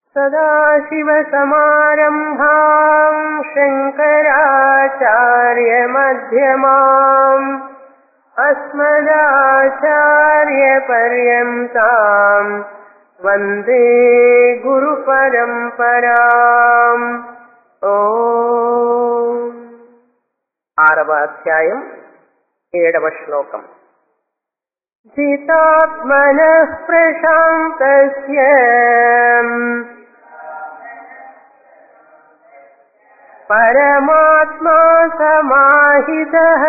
सदाशिवसमारम्भाम् शङ्कराचार्यमध्यमाम् अस्मदाचार्यपर्यन्ताम् वन्दे గురుపరంపరాం ఓ ఆరవ అధ్యాయం ఏడవ శ్లోకం जितात्मनः प्रशान्तस्य परमात्मा समाहितः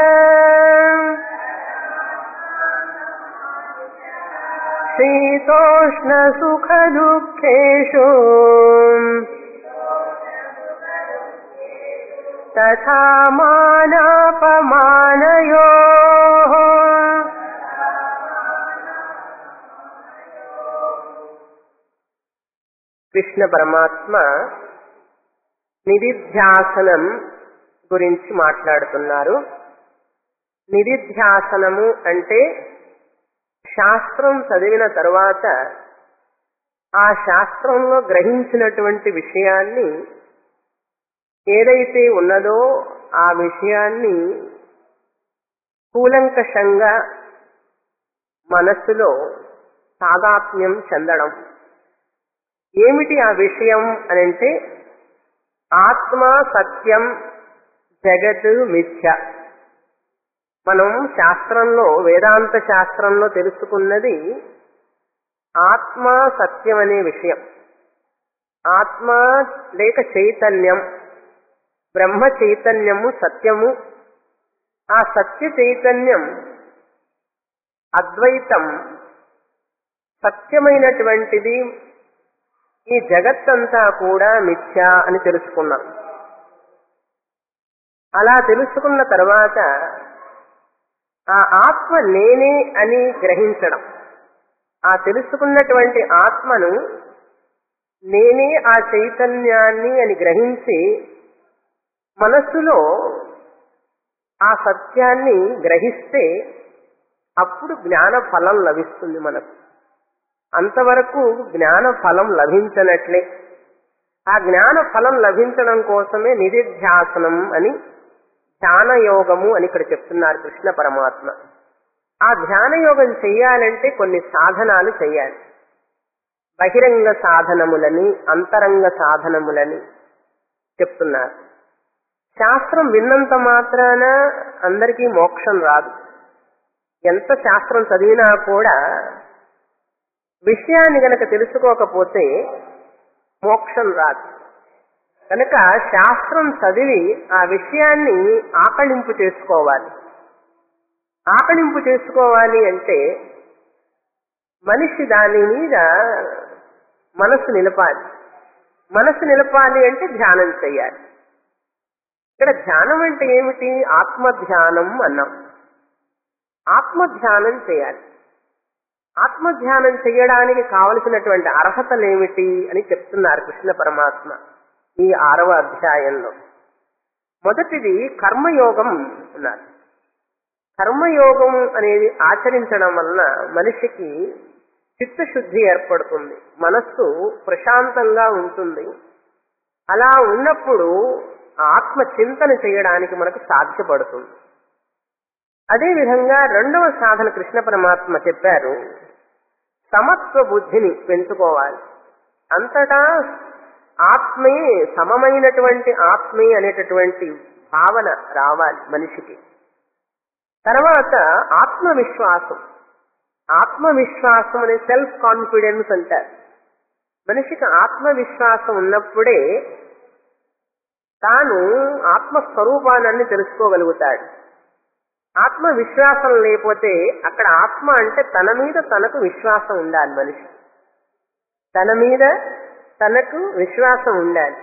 शीतोष्णसुखदुःखेषु तथा मानापमानयोः కృష్ణ పరమాత్మ నిధిధ్యాసనం గురించి మాట్లాడుతున్నారు నిధిధ్యాసనము అంటే శాస్త్రం చదివిన తరువాత ఆ శాస్త్రంలో గ్రహించినటువంటి విషయాన్ని ఏదైతే ఉన్నదో ఆ విషయాన్ని కూలంకషంగా మనస్సులో తాదాత్మ్యం చెందడం ఏమిటి ఆ విషయం అని అంటే ఆత్మ సత్యం జగత్ మిథ్య మనం శాస్త్రంలో వేదాంత శాస్త్రంలో తెలుసుకున్నది ఆత్మ సత్యం అనే విషయం ఆత్మ లేక చైతన్యం బ్రహ్మ చైతన్యము సత్యము ఆ సత్య చైతన్యం అద్వైతం సత్యమైనటువంటిది ఈ జగత్తంతా కూడా మిథ్య అని తెలుసుకున్నాం అలా తెలుసుకున్న తర్వాత ఆ ఆత్మ నేనే అని గ్రహించడం ఆ తెలుసుకున్నటువంటి ఆత్మను నేనే ఆ చైతన్యాన్ని అని గ్రహించి మనస్సులో ఆ సత్యాన్ని గ్రహిస్తే అప్పుడు జ్ఞాన ఫలం లభిస్తుంది మనకు అంతవరకు జ్ఞాన ఫలం లభించనట్లే ఆ జ్ఞాన ఫలం లభించడం కోసమే నిధిధ్యాసనం అని ధ్యాన యోగము అని ఇక్కడ చెప్తున్నారు కృష్ణ పరమాత్మ ఆ ధ్యాన యోగం చెయ్యాలంటే కొన్ని సాధనాలు చెయ్యాలి బహిరంగ సాధనములని అంతరంగ సాధనములని చెప్తున్నారు శాస్త్రం విన్నంత మాత్రాన అందరికీ మోక్షం రాదు ఎంత శాస్త్రం చదివినా కూడా విషయాన్ని గనక తెలుసుకోకపోతే మోక్షం రాదు కనుక శాస్త్రం చదివి ఆ విషయాన్ని ఆకళింపు చేసుకోవాలి ఆకళింపు చేసుకోవాలి అంటే మనిషి దాని మీద మనసు నిలపాలి మనసు నిలపాలి అంటే ధ్యానం చెయ్యాలి ఇక్కడ ధ్యానం అంటే ఏమిటి ఆత్మధ్యానం అన్నాం ఆత్మధ్యానం చేయాలి ఆత్మధ్యానం చేయడానికి కావలసినటువంటి అర్హతలేమిటి అని చెప్తున్నారు కృష్ణ పరమాత్మ ఈ ఆరవ అధ్యాయంలో మొదటిది కర్మయోగం అన్నారు కర్మయోగం అనేది ఆచరించడం వలన మనిషికి చిత్తశుద్ధి ఏర్పడుతుంది మనస్సు ప్రశాంతంగా ఉంటుంది అలా ఉన్నప్పుడు ఆత్మ చింతన చేయడానికి మనకు సాధ్యపడుతుంది అదేవిధంగా రెండవ సాధన కృష్ణ పరమాత్మ చెప్పారు సమత్వ బుద్ధిని పెంచుకోవాలి అంతటా ఆత్మే సమమైనటువంటి ఆత్మే అనేటటువంటి భావన రావాలి మనిషికి తర్వాత ఆత్మవిశ్వాసం ఆత్మవిశ్వాసం అనే సెల్ఫ్ కాన్ఫిడెన్స్ అంటారు మనిషికి ఆత్మవిశ్వాసం ఉన్నప్పుడే తాను ఆత్మస్వరూపాన్ని తెలుసుకోగలుగుతాడు ఆత్మవిశ్వాసం లేకపోతే అక్కడ ఆత్మ అంటే తన మీద తనకు విశ్వాసం ఉండాలి మనిషి తన మీద తనకు విశ్వాసం ఉండాలి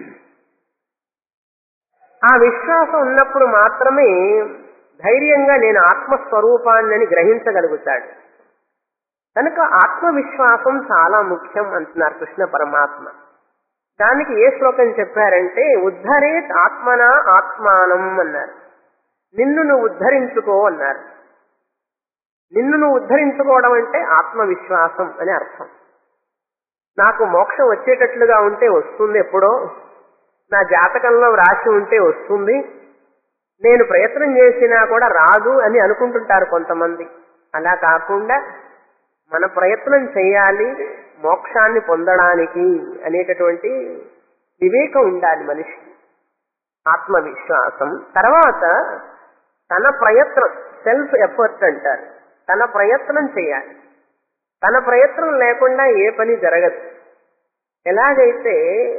ఆ విశ్వాసం ఉన్నప్పుడు మాత్రమే ధైర్యంగా నేను ఆత్మస్వరూపాన్ని గ్రహించగలుగుతాడు కనుక ఆత్మవిశ్వాసం చాలా ముఖ్యం అంటున్నారు కృష్ణ పరమాత్మ దానికి ఏ శ్లోకం చెప్పారంటే ఉద్ధరేత్ ఆత్మన ఆత్మానం అన్నారు నిన్ను నువ్వు ఉద్ధరించుకో అన్నారు నిన్ను నువ్వు ఉద్ధరించుకోవడం అంటే ఆత్మవిశ్వాసం అని అర్థం నాకు మోక్షం వచ్చేటట్లుగా ఉంటే వస్తుంది ఎప్పుడో నా జాతకంలో రాసి ఉంటే వస్తుంది నేను ప్రయత్నం చేసినా కూడా రాదు అని అనుకుంటుంటారు కొంతమంది అలా కాకుండా మన ప్రయత్నం చేయాలి మోక్షాన్ని పొందడానికి అనేటటువంటి వివేకం ఉండాలి మనిషి ఆత్మవిశ్వాసం తర్వాత తన ప్రయత్నం సెల్ఫ్ ఎఫర్ట్ అంటారు తన ప్రయత్నం చేయాలి తన ప్రయత్నం లేకుండా ఏ పని జరగదు ఎలాగైతే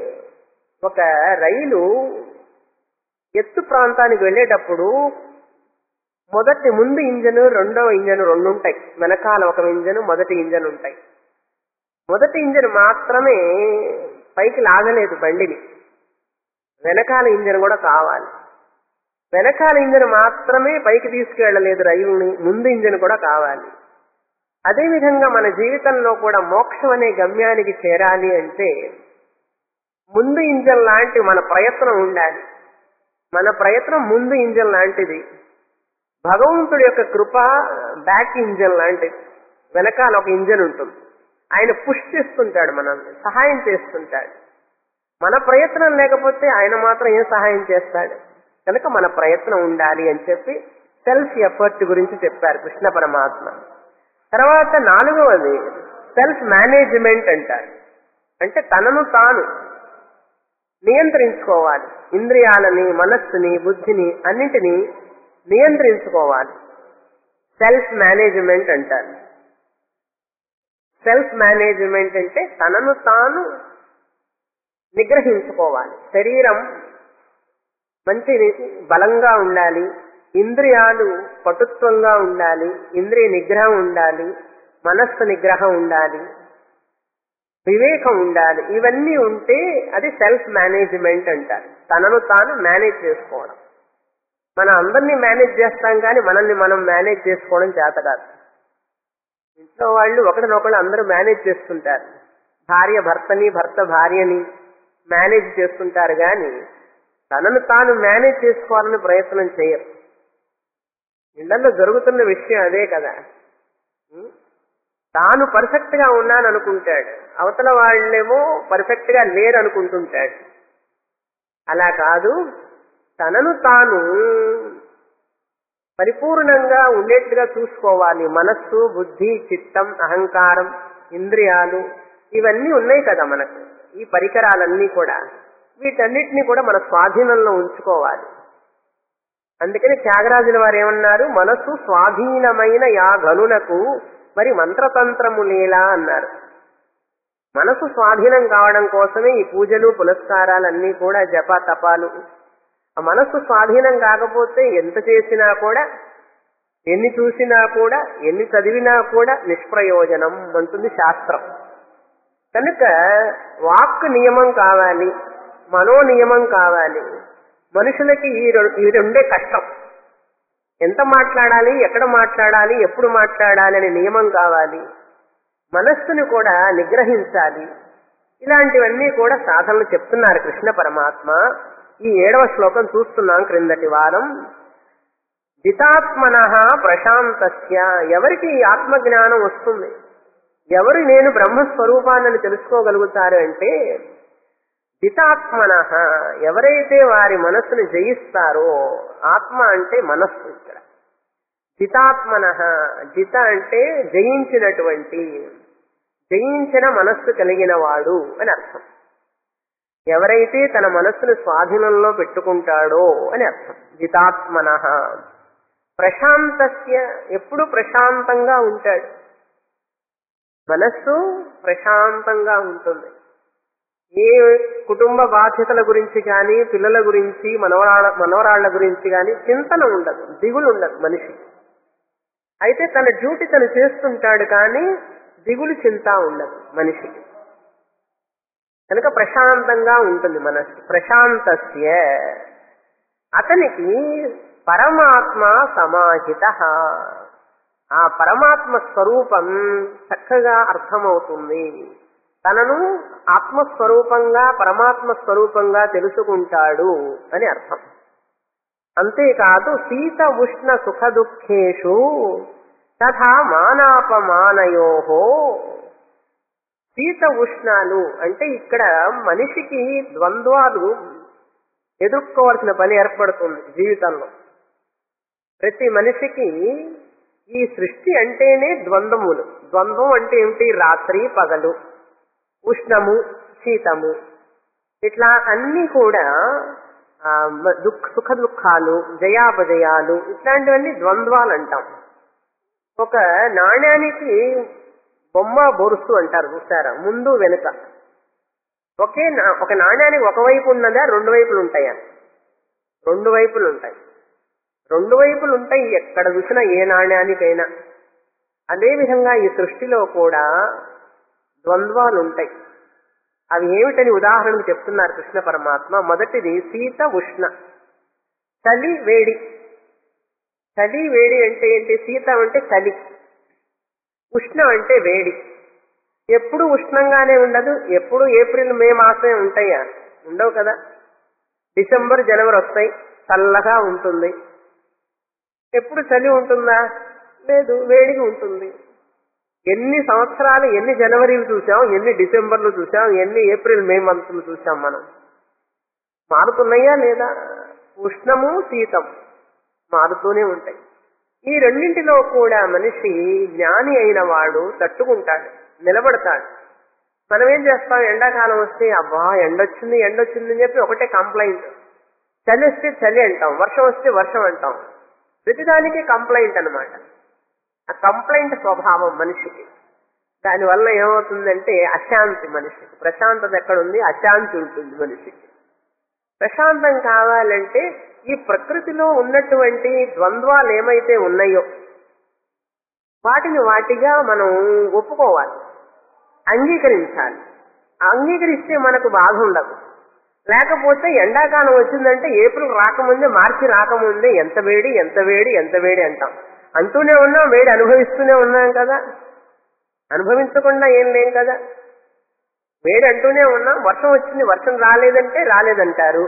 ఒక రైలు ఎత్తు ప్రాంతానికి వెళ్ళేటప్పుడు మొదటి ముందు ఇంజన్ రెండవ ఇంజన్ రెండు ఉంటాయి వెనకాల ఒక ఇంజన్ మొదటి ఇంజన్ ఉంటాయి మొదటి ఇంజన్ మాత్రమే పైకి లాగలేదు బండిని వెనకాల ఇంజన్ కూడా కావాలి వెనకాల ఇంజన్ మాత్రమే పైకి తీసుకెళ్లలేదు రైలుని ముందు ఇంజన్ కూడా కావాలి అదేవిధంగా మన జీవితంలో కూడా మోక్షం అనే గమ్యానికి చేరాలి అంటే ముందు ఇంజన్ లాంటి మన ప్రయత్నం ఉండాలి మన ప్రయత్నం ముందు ఇంజన్ లాంటిది భగవంతుడి యొక్క కృప బ్యాక్ ఇంజన్ లాంటిది వెనకాల ఒక ఇంజన్ ఉంటుంది ఆయన పుష్ చేస్తుంటాడు మనల్ని సహాయం చేస్తుంటాడు మన ప్రయత్నం లేకపోతే ఆయన మాత్రం ఏం సహాయం చేస్తాడు కనుక మన ప్రయత్నం ఉండాలి అని చెప్పి సెల్ఫ్ ఎఫర్ట్ గురించి చెప్పారు కృష్ణ పరమాత్మ తర్వాత నాలుగవది సెల్ఫ్ మేనేజ్మెంట్ అంటారు అంటే తనను తాను నియంత్రించుకోవాలి ఇంద్రియాలని మనస్సుని బుద్ధిని అన్నింటినీ నియంత్రించుకోవాలి సెల్ఫ్ మేనేజ్మెంట్ అంటారు సెల్ఫ్ మేనేజ్మెంట్ అంటే తనను తాను నిగ్రహించుకోవాలి శరీరం మంచి బలంగా ఉండాలి ఇంద్రియాలు పటుత్వంగా ఉండాలి ఇంద్రియ నిగ్రహం ఉండాలి మనస్సు నిగ్రహం ఉండాలి వివేకం ఉండాలి ఇవన్నీ ఉంటే అది సెల్ఫ్ మేనేజ్మెంట్ అంటారు తనను తాను మేనేజ్ చేసుకోవడం మనం అందరినీ మేనేజ్ చేస్తాం కానీ మనల్ని మనం మేనేజ్ చేసుకోవడం చేత కాదు ఇంట్లో వాళ్ళు ఒకరినొకళ్ళు అందరూ మేనేజ్ చేస్తుంటారు భార్య భర్తని భర్త భార్యని మేనేజ్ చేస్తుంటారు కానీ తనను తాను మేనేజ్ చేసుకోవాలని ప్రయత్నం చేయరు ఇళ్లలో జరుగుతున్న విషయం అదే కదా ఉం? తాను పర్ఫెక్ట్ గా ఉన్నాను అనుకుంటాడు అవతల వాళ్ళేమో పర్ఫెక్ట్ గా లేరు అనుకుంటుంటాడు అలా కాదు తనను తాను పరిపూర్ణంగా ఉండేట్టుగా చూసుకోవాలి మనస్సు బుద్ధి చిత్తం అహంకారం ఇంద్రియాలు ఇవన్నీ ఉన్నాయి కదా మనకు ఈ పరికరాలన్నీ కూడా వీటన్నిటిని కూడా మన స్వాధీనంలో ఉంచుకోవాలి అందుకని త్యాగరాజుల వారు ఏమన్నారు మనస్సు స్వాధీనమైన యా గనులకు మరి మంత్రతంత్రము లేలా అన్నారు మనసు స్వాధీనం కావడం కోసమే ఈ పూజలు పునస్కారాలన్నీ కూడా జప తపాలు ఆ మనస్సు స్వాధీనం కాకపోతే ఎంత చేసినా కూడా ఎన్ని చూసినా కూడా ఎన్ని చదివినా కూడా నిష్ప్రయోజనం అంటుంది శాస్త్రం కనుక వాక్ నియమం కావాలి మనో నియమం కావాలి మనుషులకి ఈ రెం- ఈ రెండే కష్టం ఎంత మాట్లాడాలి ఎక్కడ మాట్లాడాలి ఎప్పుడు మాట్లాడాలి అనే నియమం కావాలి మనస్సుని కూడా నిగ్రహించాలి ఇలాంటివన్నీ కూడా సాధనలు చెప్తున్నారు కృష్ణ పరమాత్మ ఈ ఏడవ శ్లోకం చూస్తున్నాం క్రిందటి వారం జితాత్మన ప్రశాంతస్య ఎవరికి ఈ ఆత్మజ్ఞానం వస్తుంది ఎవరు నేను బ్రహ్మస్వరూపాన్ని తెలుసుకోగలుగుతారు అంటే జితాత్మన ఎవరైతే వారి మనస్సును జయిస్తారో ఆత్మ అంటే మనస్సు ఇక్కడ జితాత్మన జిత అంటే జయించినటువంటి జయించిన మనస్సు కలిగిన వాడు అని అర్థం ఎవరైతే తన మనస్సును స్వాధీనంలో పెట్టుకుంటాడో అని అర్థం జితాత్మన ప్రశాంతస్య ఎప్పుడు ప్రశాంతంగా ఉంటాడు మనస్సు ప్రశాంతంగా ఉంటుంది ఏ కుటుంబ బాధ్యతల గురించి కానీ పిల్లల గురించి మనవరాళ్ళ మనవరాళ్ల గురించి కానీ చింతన ఉండదు దిగులు ఉండదు మనిషి అయితే తన డ్యూటీ తను చేస్తుంటాడు కానీ దిగులు చింత ఉండదు మనిషికి కనుక ప్రశాంతంగా ఉంటుంది మనస్సు ప్రశాంతస్య అతనికి పరమాత్మ సమాహిత ఆ పరమాత్మ స్వరూపం చక్కగా అర్థమవుతుంది తనను ఆత్మస్వరూపంగా పరమాత్మ స్వరూపంగా తెలుసుకుంటాడు అని అర్థం అంతేకాదు శీత ఉష్ణ సుఖ దుఃఖేషు తథా మానాపమానయో శీత ఉష్ణాలు అంటే ఇక్కడ మనిషికి ద్వంద్వాలు ఎదుర్కోవాల్సిన పని ఏర్పడుతుంది జీవితంలో ప్రతి మనిషికి ఈ సృష్టి అంటేనే ద్వంద్వములు ద్వంద్వం అంటే ఏమిటి రాత్రి పగలు ఉష్ణము శీతము ఇట్లా అన్ని కూడా ఆ, మ- దుఃఖ సుఖ దుఃఖాలు జయాపజయాలు ఇట్లాంటివన్నీ ద్వంద్వాలు అంటాం ఒక నాణ్యానికి బొమ్మ బొరుసు అంటారు చూసారా ముందు వెనుక ఒకే నా- ఒక నాణ్యానికి ఒకవైపు ఉన్నదా రెండు వైపులు ఉంటాయా రెండు వైపులు ఉంటాయి రెండు వైపులు ఉంటాయి ఎక్కడ చూసినా ఏ నాణ్యానికైనా అదేవిధంగా ఈ సృష్టిలో కూడా ద్వంద్వాలు ఉంటాయి అవి ఏమిటని ఉదాహరణకు చెప్తున్నారు కృష్ణ పరమాత్మ మొదటిది శీత ఉష్ణ చలి వేడి చలి వేడి అంటే ఏంటి శీత అంటే చలి ఉష్ణ అంటే వేడి ఎప్పుడు ఉష్ణంగానే ఉండదు ఎప్పుడు ఏప్రిల్ మే మాసమే ఉంటాయా ఉండవు కదా డిసెంబర్ జనవరి వస్తాయి చల్లగా ఉంటుంది ఎప్పుడు చలి ఉంటుందా లేదు వేడిగా ఉంటుంది ఎన్ని సంవత్సరాలు ఎన్ని జనవరిలు చూసాం ఎన్ని డిసెంబర్లు చూసాం ఎన్ని ఏప్రిల్ మే మంత్లు చూసాం మనం మారుతున్నాయా లేదా ఉష్ణము శీతం మారుతూనే ఉంటాయి ఈ రెండింటిలో కూడా మనిషి జ్ఞాని అయిన వాడు తట్టుకుంటాడు నిలబడతాడు మనం ఏం చేస్తాం ఎండాకాలం వస్తే అబ్బా ఎండొచ్చింది ఎండొచ్చింది అని చెప్పి ఒకటే కంప్లైంట్ చలి వస్తే చలి అంటాం వర్షం వస్తే వర్షం అంటాం ప్రతిదానికి కంప్లైంట్ అన్నమాట ఆ కంప్లైంట్ స్వభావం మనిషికి దానివల్ల ఏమవుతుందంటే అశాంతి మనిషికి ప్రశాంతత ఎక్కడుంది అశాంతి ఉంటుంది మనిషికి ప్రశాంతం కావాలంటే ఈ ప్రకృతిలో ఉన్నటువంటి ద్వంద్వాలు ఏమైతే ఉన్నాయో వాటిని వాటిగా మనం ఒప్పుకోవాలి అంగీకరించాలి అంగీకరిస్తే మనకు బాధ ఉండదు లేకపోతే ఎండాకాలం వచ్చిందంటే ఏప్రిల్ రాకముందే మార్చి రాకముందే ఎంత వేడి ఎంత వేడి ఎంత వేడి అంటాం అంటూనే ఉన్నాం వేడి అనుభవిస్తూనే ఉన్నాం కదా అనుభవించకుండా ఏం లేం కదా వేడి అంటూనే ఉన్నాం వర్షం వచ్చింది వర్షం రాలేదంటే రాలేదంటారు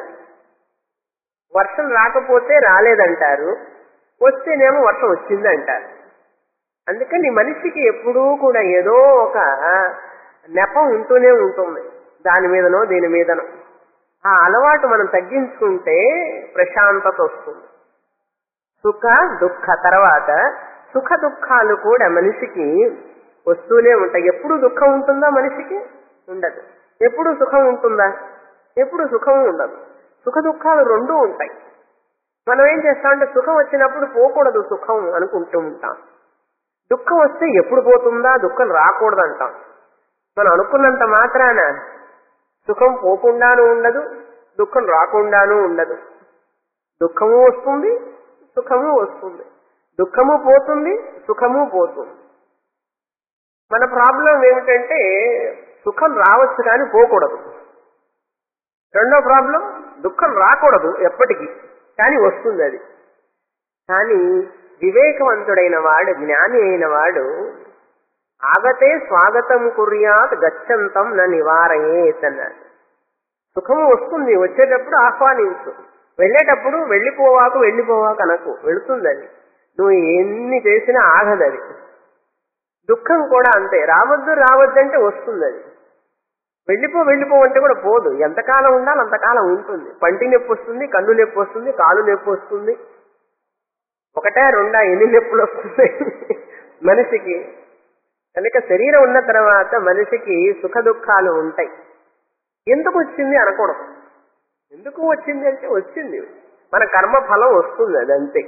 వర్షం రాకపోతే రాలేదంటారు వస్తేనేమో వర్షం వచ్చింది అంటారు అందుకని మనిషికి ఎప్పుడూ కూడా ఏదో ఒక నెపం ఉంటూనే ఉంటుంది దాని మీదనో దీని మీదనో ఆ అలవాటు మనం తగ్గించుకుంటే ప్రశాంతత వస్తుంది సుఖ దుఃఖ తర్వాత సుఖ దుఃఖాలు కూడా మనిషికి వస్తూనే ఉంటాయి ఎప్పుడు దుఃఖం ఉంటుందా మనిషికి ఉండదు ఎప్పుడు సుఖం ఉంటుందా ఎప్పుడు సుఖం ఉండదు సుఖ దుఃఖాలు రెండూ ఉంటాయి మనం ఏం చేస్తామంటే సుఖం వచ్చినప్పుడు పోకూడదు సుఖం అనుకుంటూ ఉంటాం దుఃఖం వస్తే ఎప్పుడు పోతుందా దుఃఖం రాకూడదు అంటాం మనం అనుకున్నంత మాత్రాన సుఖం పోకుండాను ఉండదు దుఃఖం రాకుండాను ఉండదు దుఃఖము వస్తుంది సుఖము వస్తుంది దుఃఖము పోతుంది సుఖము పోతుంది మన ప్రాబ్లం ఏమిటంటే సుఖం రావచ్చు కానీ పోకూడదు రెండో ప్రాబ్లం దుఃఖం రాకూడదు ఎప్పటికీ కానీ వస్తుంది అది కానీ వివేకవంతుడైన వాడు జ్ఞాని అయిన వాడు ఆగతే స్వాగతం కుర్యాత్ గచ్చంతం న నివారయేత్ అన్నాడు సుఖము వస్తుంది వచ్చేటప్పుడు ఆహ్వానించు వెళ్ళేటప్పుడు వెళ్ళిపోవాకు వెళ్ళిపోవాకు అనకు వెళుతుంది అది నువ్వు ఎన్ని చేసినా ఆగదు అది దుఃఖం కూడా అంతే రావద్దు రావద్దంటే వస్తుంది అది వెళ్ళిపో వెళ్ళిపో అంటే కూడా పోదు ఎంతకాలం ఉండాలి అంతకాలం ఉంటుంది పంటి నొప్పి వస్తుంది కన్ను నొప్పి వస్తుంది కాలు నొప్పి వస్తుంది ఒకటే రెండా ఎన్ని నొప్పులు వస్తున్నాయి మనిషికి కనుక శరీరం ఉన్న తర్వాత మనిషికి సుఖ దుఃఖాలు ఉంటాయి ఎందుకు వచ్చింది అనకూడదు ఎందుకు వచ్చింది అంటే వచ్చింది మన కర్మ ఫలం వస్తుంది అదంతే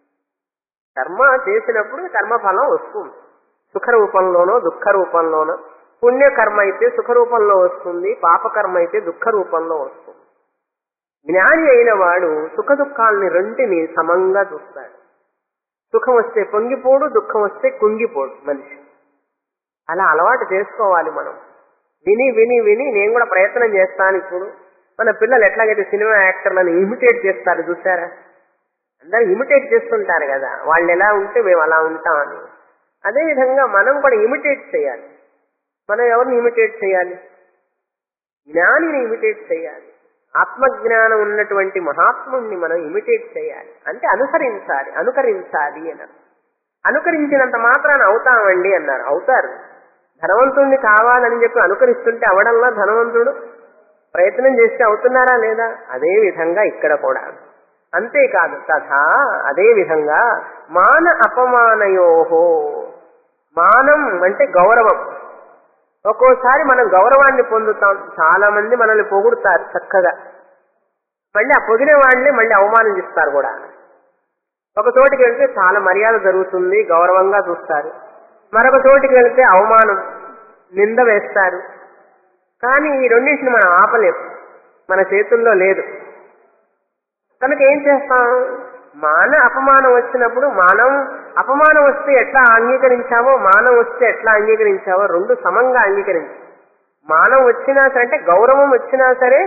కర్మ చేసినప్పుడు కర్మ ఫలం వస్తుంది సుఖ రూపంలోనో దుఃఖ రూపంలోనో పుణ్యకర్మ అయితే సుఖ రూపంలో వస్తుంది పాపకర్మ అయితే దుఃఖ రూపంలో వస్తుంది జ్ఞాని అయిన వాడు సుఖ దుఃఖాలని రెంటిని సమంగా చూస్తాడు సుఖం వస్తే పొంగిపోడు దుఃఖం వస్తే కుంగిపోడు మనిషి అలా అలవాటు చేసుకోవాలి మనం విని విని విని నేను కూడా ప్రయత్నం చేస్తాను ఇప్పుడు మన పిల్లలు ఎట్లాగైతే సినిమా యాక్టర్లను ఇమిటేట్ చేస్తారు చూసారా అందరూ ఇమిటేట్ చేస్తుంటారు కదా వాళ్ళు ఎలా ఉంటే మేము అలా ఉంటామని అదేవిధంగా మనం కూడా ఇమిటేట్ చేయాలి మనం ఎవరిని ఇమిటేట్ చేయాలి జ్ఞానిని ఇమిటేట్ చేయాలి ఆత్మజ్ఞానం ఉన్నటువంటి మహాత్ముడిని మనం ఇమిటేట్ చేయాలి అంటే అనుసరించాలి అనుకరించాలి అన్నారు అనుకరించినంత మాత్రాన అవుతామండి అన్నారు అవుతారు ధనవంతుడిని కావాలని చెప్పి అనుకరిస్తుంటే అవడంలా ధనవంతుడు ప్రయత్నం చేస్తే అవుతున్నారా లేదా అదే విధంగా ఇక్కడ కూడా అంతేకాదు తథా అదే విధంగా మాన అపమానయోహో మానం అంటే గౌరవం ఒక్కోసారి మనం గౌరవాన్ని పొందుతాం చాలా మంది మనల్ని పొగుడుతారు చక్కగా మళ్ళీ ఆ పొగిన వాళ్ళని మళ్ళీ అవమానం చేస్తారు కూడా ఒక చోటికి వెళ్తే చాలా మర్యాద జరుగుతుంది గౌరవంగా చూస్తారు మరొక చోటికి వెళ్తే అవమానం నింద వేస్తారు కానీ ఈ రెండింటిని మనం ఆపలేం మన చేతుల్లో లేదు కనుక ఏం చేస్తాం మాన అపమానం వచ్చినప్పుడు మానం అపమానం వస్తే ఎట్లా అంగీకరించావో మానం వస్తే ఎట్లా అంగీకరించావో రెండు సమంగా అంగీకరించు మానం వచ్చినా సరే అంటే గౌరవం వచ్చినా సరే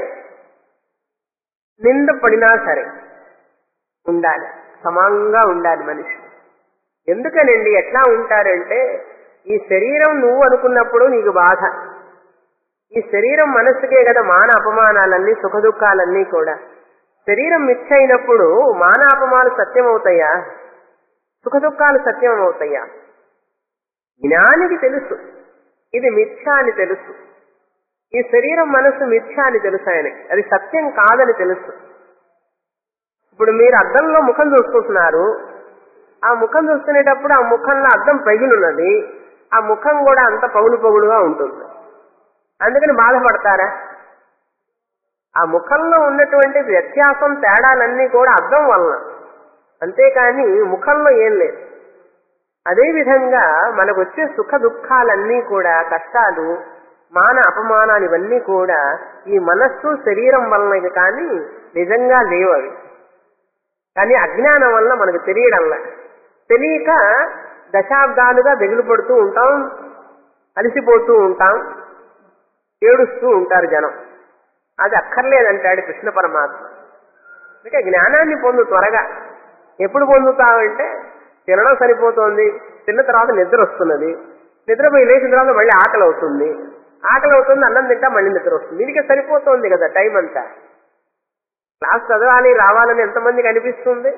నింద పడినా సరే ఉండాలి సమంగా ఉండాలి మనిషి ఎందుకనండి ఎట్లా ఉంటారంటే ఈ శరీరం నువ్వు అనుకున్నప్పుడు నీకు బాధ ఈ శరీరం మనస్సుకే కదా మాన అపమానాలన్నీ సుఖ దుఃఖాలన్నీ కూడా శరీరం మిథ్య అయినప్పుడు మాన అపమానాలు సత్యం అవుతాయా సుఖ దుఃఖాలు సత్యం అవుతాయా జ్ఞానికి తెలుసు ఇది మిథ్య అని తెలుసు ఈ శరీరం మనస్సు మిథ్య అని తెలుసు ఆయనకి అది సత్యం కాదని తెలుసు ఇప్పుడు మీరు అద్దంలో ముఖం చూసుకుంటున్నారు ఆ ముఖం చూసుకునేటప్పుడు ఆ ముఖంలో అద్దం పగిలున్నది ఆ ముఖం కూడా అంత పగులు పగులుగా ఉంటుంది అందుకని బాధపడతారా ఆ ముఖంలో ఉన్నటువంటి వ్యత్యాసం తేడాలన్నీ కూడా అర్థం వలన అంతేకాని ముఖంలో ఏం లేదు అదేవిధంగా మనకు వచ్చే సుఖ దుఃఖాలన్నీ కూడా కష్టాలు మాన అపమానాలు ఇవన్నీ కూడా ఈ మనస్సు శరీరం వలన కానీ నిజంగా లేవు అవి కానీ అజ్ఞానం వల్ల మనకు తెలియడంలా తెలియక దశాబ్దాలుగా దిగులు పడుతూ ఉంటాం అలసిపోతూ ఉంటాం ఏడుస్తూ ఉంటారు జనం అది అక్కర్లేదంటాడు కృష్ణ పరమాత్మ అంటే జ్ఞానాన్ని పొందు త్వరగా ఎప్పుడు పొందుతావంటే తినడం సరిపోతుంది తిన్న తర్వాత నిద్ర వస్తున్నది నిద్రపోయి లేచిన తర్వాత మళ్ళీ ఆకలి అవుతుంది ఆకలి అవుతుంది అన్నం తింటా మళ్ళీ నిద్ర వస్తుంది దీనికి సరిపోతుంది కదా టైం అంతా క్లాస్ చదవాలి రావాలని ఎంతమందికి అనిపిస్తుంది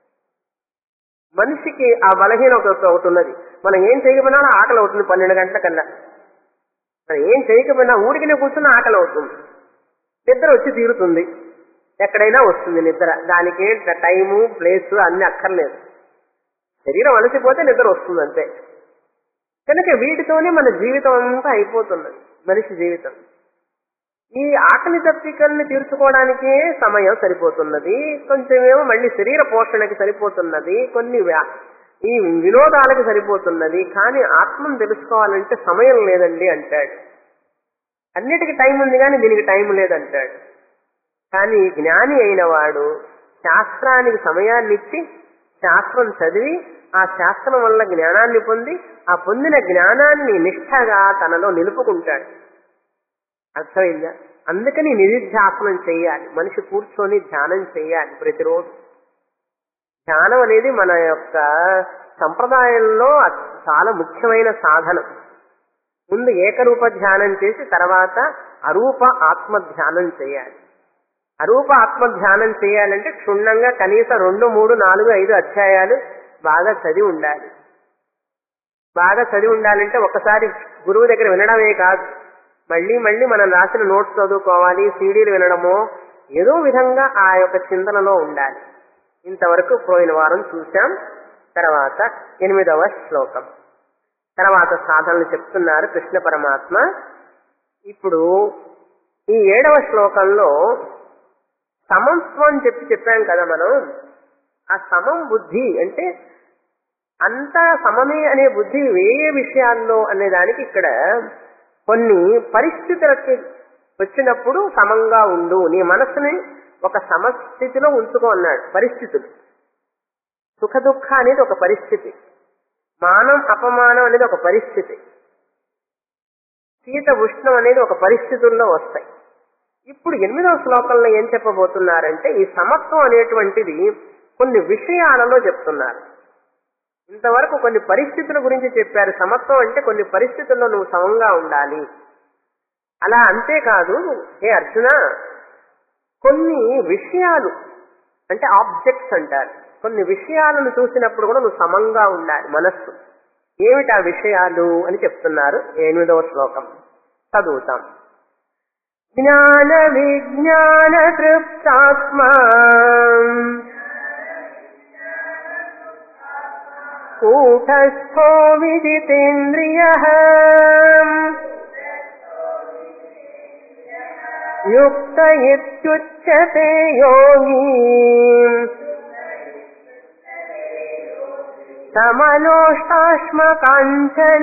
మనిషికి ఆ బలహీన ఒకటి ఉన్నది మనం ఏం చేయకపోయినా ఆకలి అవుతుంది పన్నెండు గంటల కన్నా మనం ఏం చేయకపోయినా ఊరికినే కూర్చున్న ఆకలి అవుతుంది నిద్ర వచ్చి తీరుతుంది ఎక్కడైనా వస్తుంది నిద్ర దానికి టైము ప్లేస్ అన్ని అక్కర్లేదు శరీరం అలసిపోతే నిద్ర వస్తుంది అంతే కనుక వీటితోనే మన జీవితం అంతా అయిపోతున్నది మనిషి జీవితం ఈ ఆకలి దప్పికల్ని తీర్చుకోవడానికే సమయం సరిపోతున్నది కొంచెమేమో మళ్ళీ శరీర పోషణకి సరిపోతున్నది కొన్ని వ్యా- ఈ వినోదాలకు సరిపోతున్నది కానీ ఆత్మను తెలుసుకోవాలంటే సమయం లేదండి అంటాడు అన్నిటికీ టైం ఉంది కానీ దీనికి టైం లేదంటాడు కానీ జ్ఞాని అయిన వాడు శాస్త్రానికి సమయాన్ని ఇచ్చి శాస్త్రం చదివి ఆ శాస్త్రం వల్ల జ్ఞానాన్ని పొంది ఆ పొందిన జ్ఞానాన్ని నిష్ఠగా తనలో నిలుపుకుంటాడు అర్థమైందా అందుకని నిధిధ్యాసనం చేయాలి మనిషి కూర్చొని ధ్యానం చేయాలి ప్రతిరోజు ధ్యానం అనేది మన యొక్క సంప్రదాయంలో అత్- చాలా ముఖ్యమైన సాధనం ముందు ఏకరూప ధ్యానం చేసి తర్వాత అరూప ఆత్మ ధ్యానం చేయాలి అరూప ఆత్మ ధ్యానం చేయాలంటే క్షుణ్ణంగా కనీసం రెండు మూడు నాలుగు ఐదు అధ్యాయాలు బాగా చదివి ఉండాలి బాగా చదివి ఉండాలంటే ఒకసారి గురువు దగ్గర వినడమే కాదు మళ్ళీ మళ్ళీ మనం రాసిన నోట్స్ చదువుకోవాలి సీడీలు వినడమో ఏదో విధంగా ఆ యొక్క చింతనలో ఉండాలి ఇంతవరకు పోయిన వారం చూశాం తర్వాత ఎనిమిదవ శ్లోకం తర్వాత సాధనలు చెప్తున్నారు కృష్ణ పరమాత్మ ఇప్పుడు ఈ ఏడవ శ్లోకంలో సమత్వం అని చెప్పి చెప్పాం కదా మనం ఆ సమం బుద్ధి అంటే అంతా సమమే అనే బుద్ధి ఏ ఏ విషయాల్లో అనే దానికి ఇక్కడ కొన్ని పరిస్థితులకి వచ్చినప్పుడు సమంగా ఉండు నీ మనస్సుని ఒక సమస్థితిలో ఉంచుకో అన్నాడు పరిస్థితులు సుఖ దుఃఖ అనేది ఒక పరిస్థితి మానం అపమానం అనేది ఒక పరిస్థితి శీత ఉష్ణం అనేది ఒక పరిస్థితుల్లో వస్తాయి ఇప్పుడు ఎనిమిదవ శ్లోకంలో ఏం చెప్పబోతున్నారంటే ఈ సమత్వం అనేటువంటిది కొన్ని విషయాలలో చెప్తున్నారు ఇంతవరకు కొన్ని పరిస్థితుల గురించి చెప్పారు సమత్వం అంటే కొన్ని పరిస్థితుల్లో నువ్వు సమంగా ఉండాలి అలా అంతేకాదు ఏ అర్జున కొన్ని విషయాలు అంటే ఆబ్జెక్ట్స్ అంటారు కొన్ని విషయాలను చూసినప్పుడు కూడా నువ్వు సమంగా ఉండాలి మనస్సు ఏమిటి ఆ విషయాలు అని చెప్తున్నారు ఎనిమిదవ శ్లోకం చదువుతాం జ్ఞాన విజ్ఞాన తృప్తాత్మా కూటస్థో విదితేంద్రియ యుక్త ఇత్యుచ్యతే యోగీ సమలోష్టాశ్మ కాంచన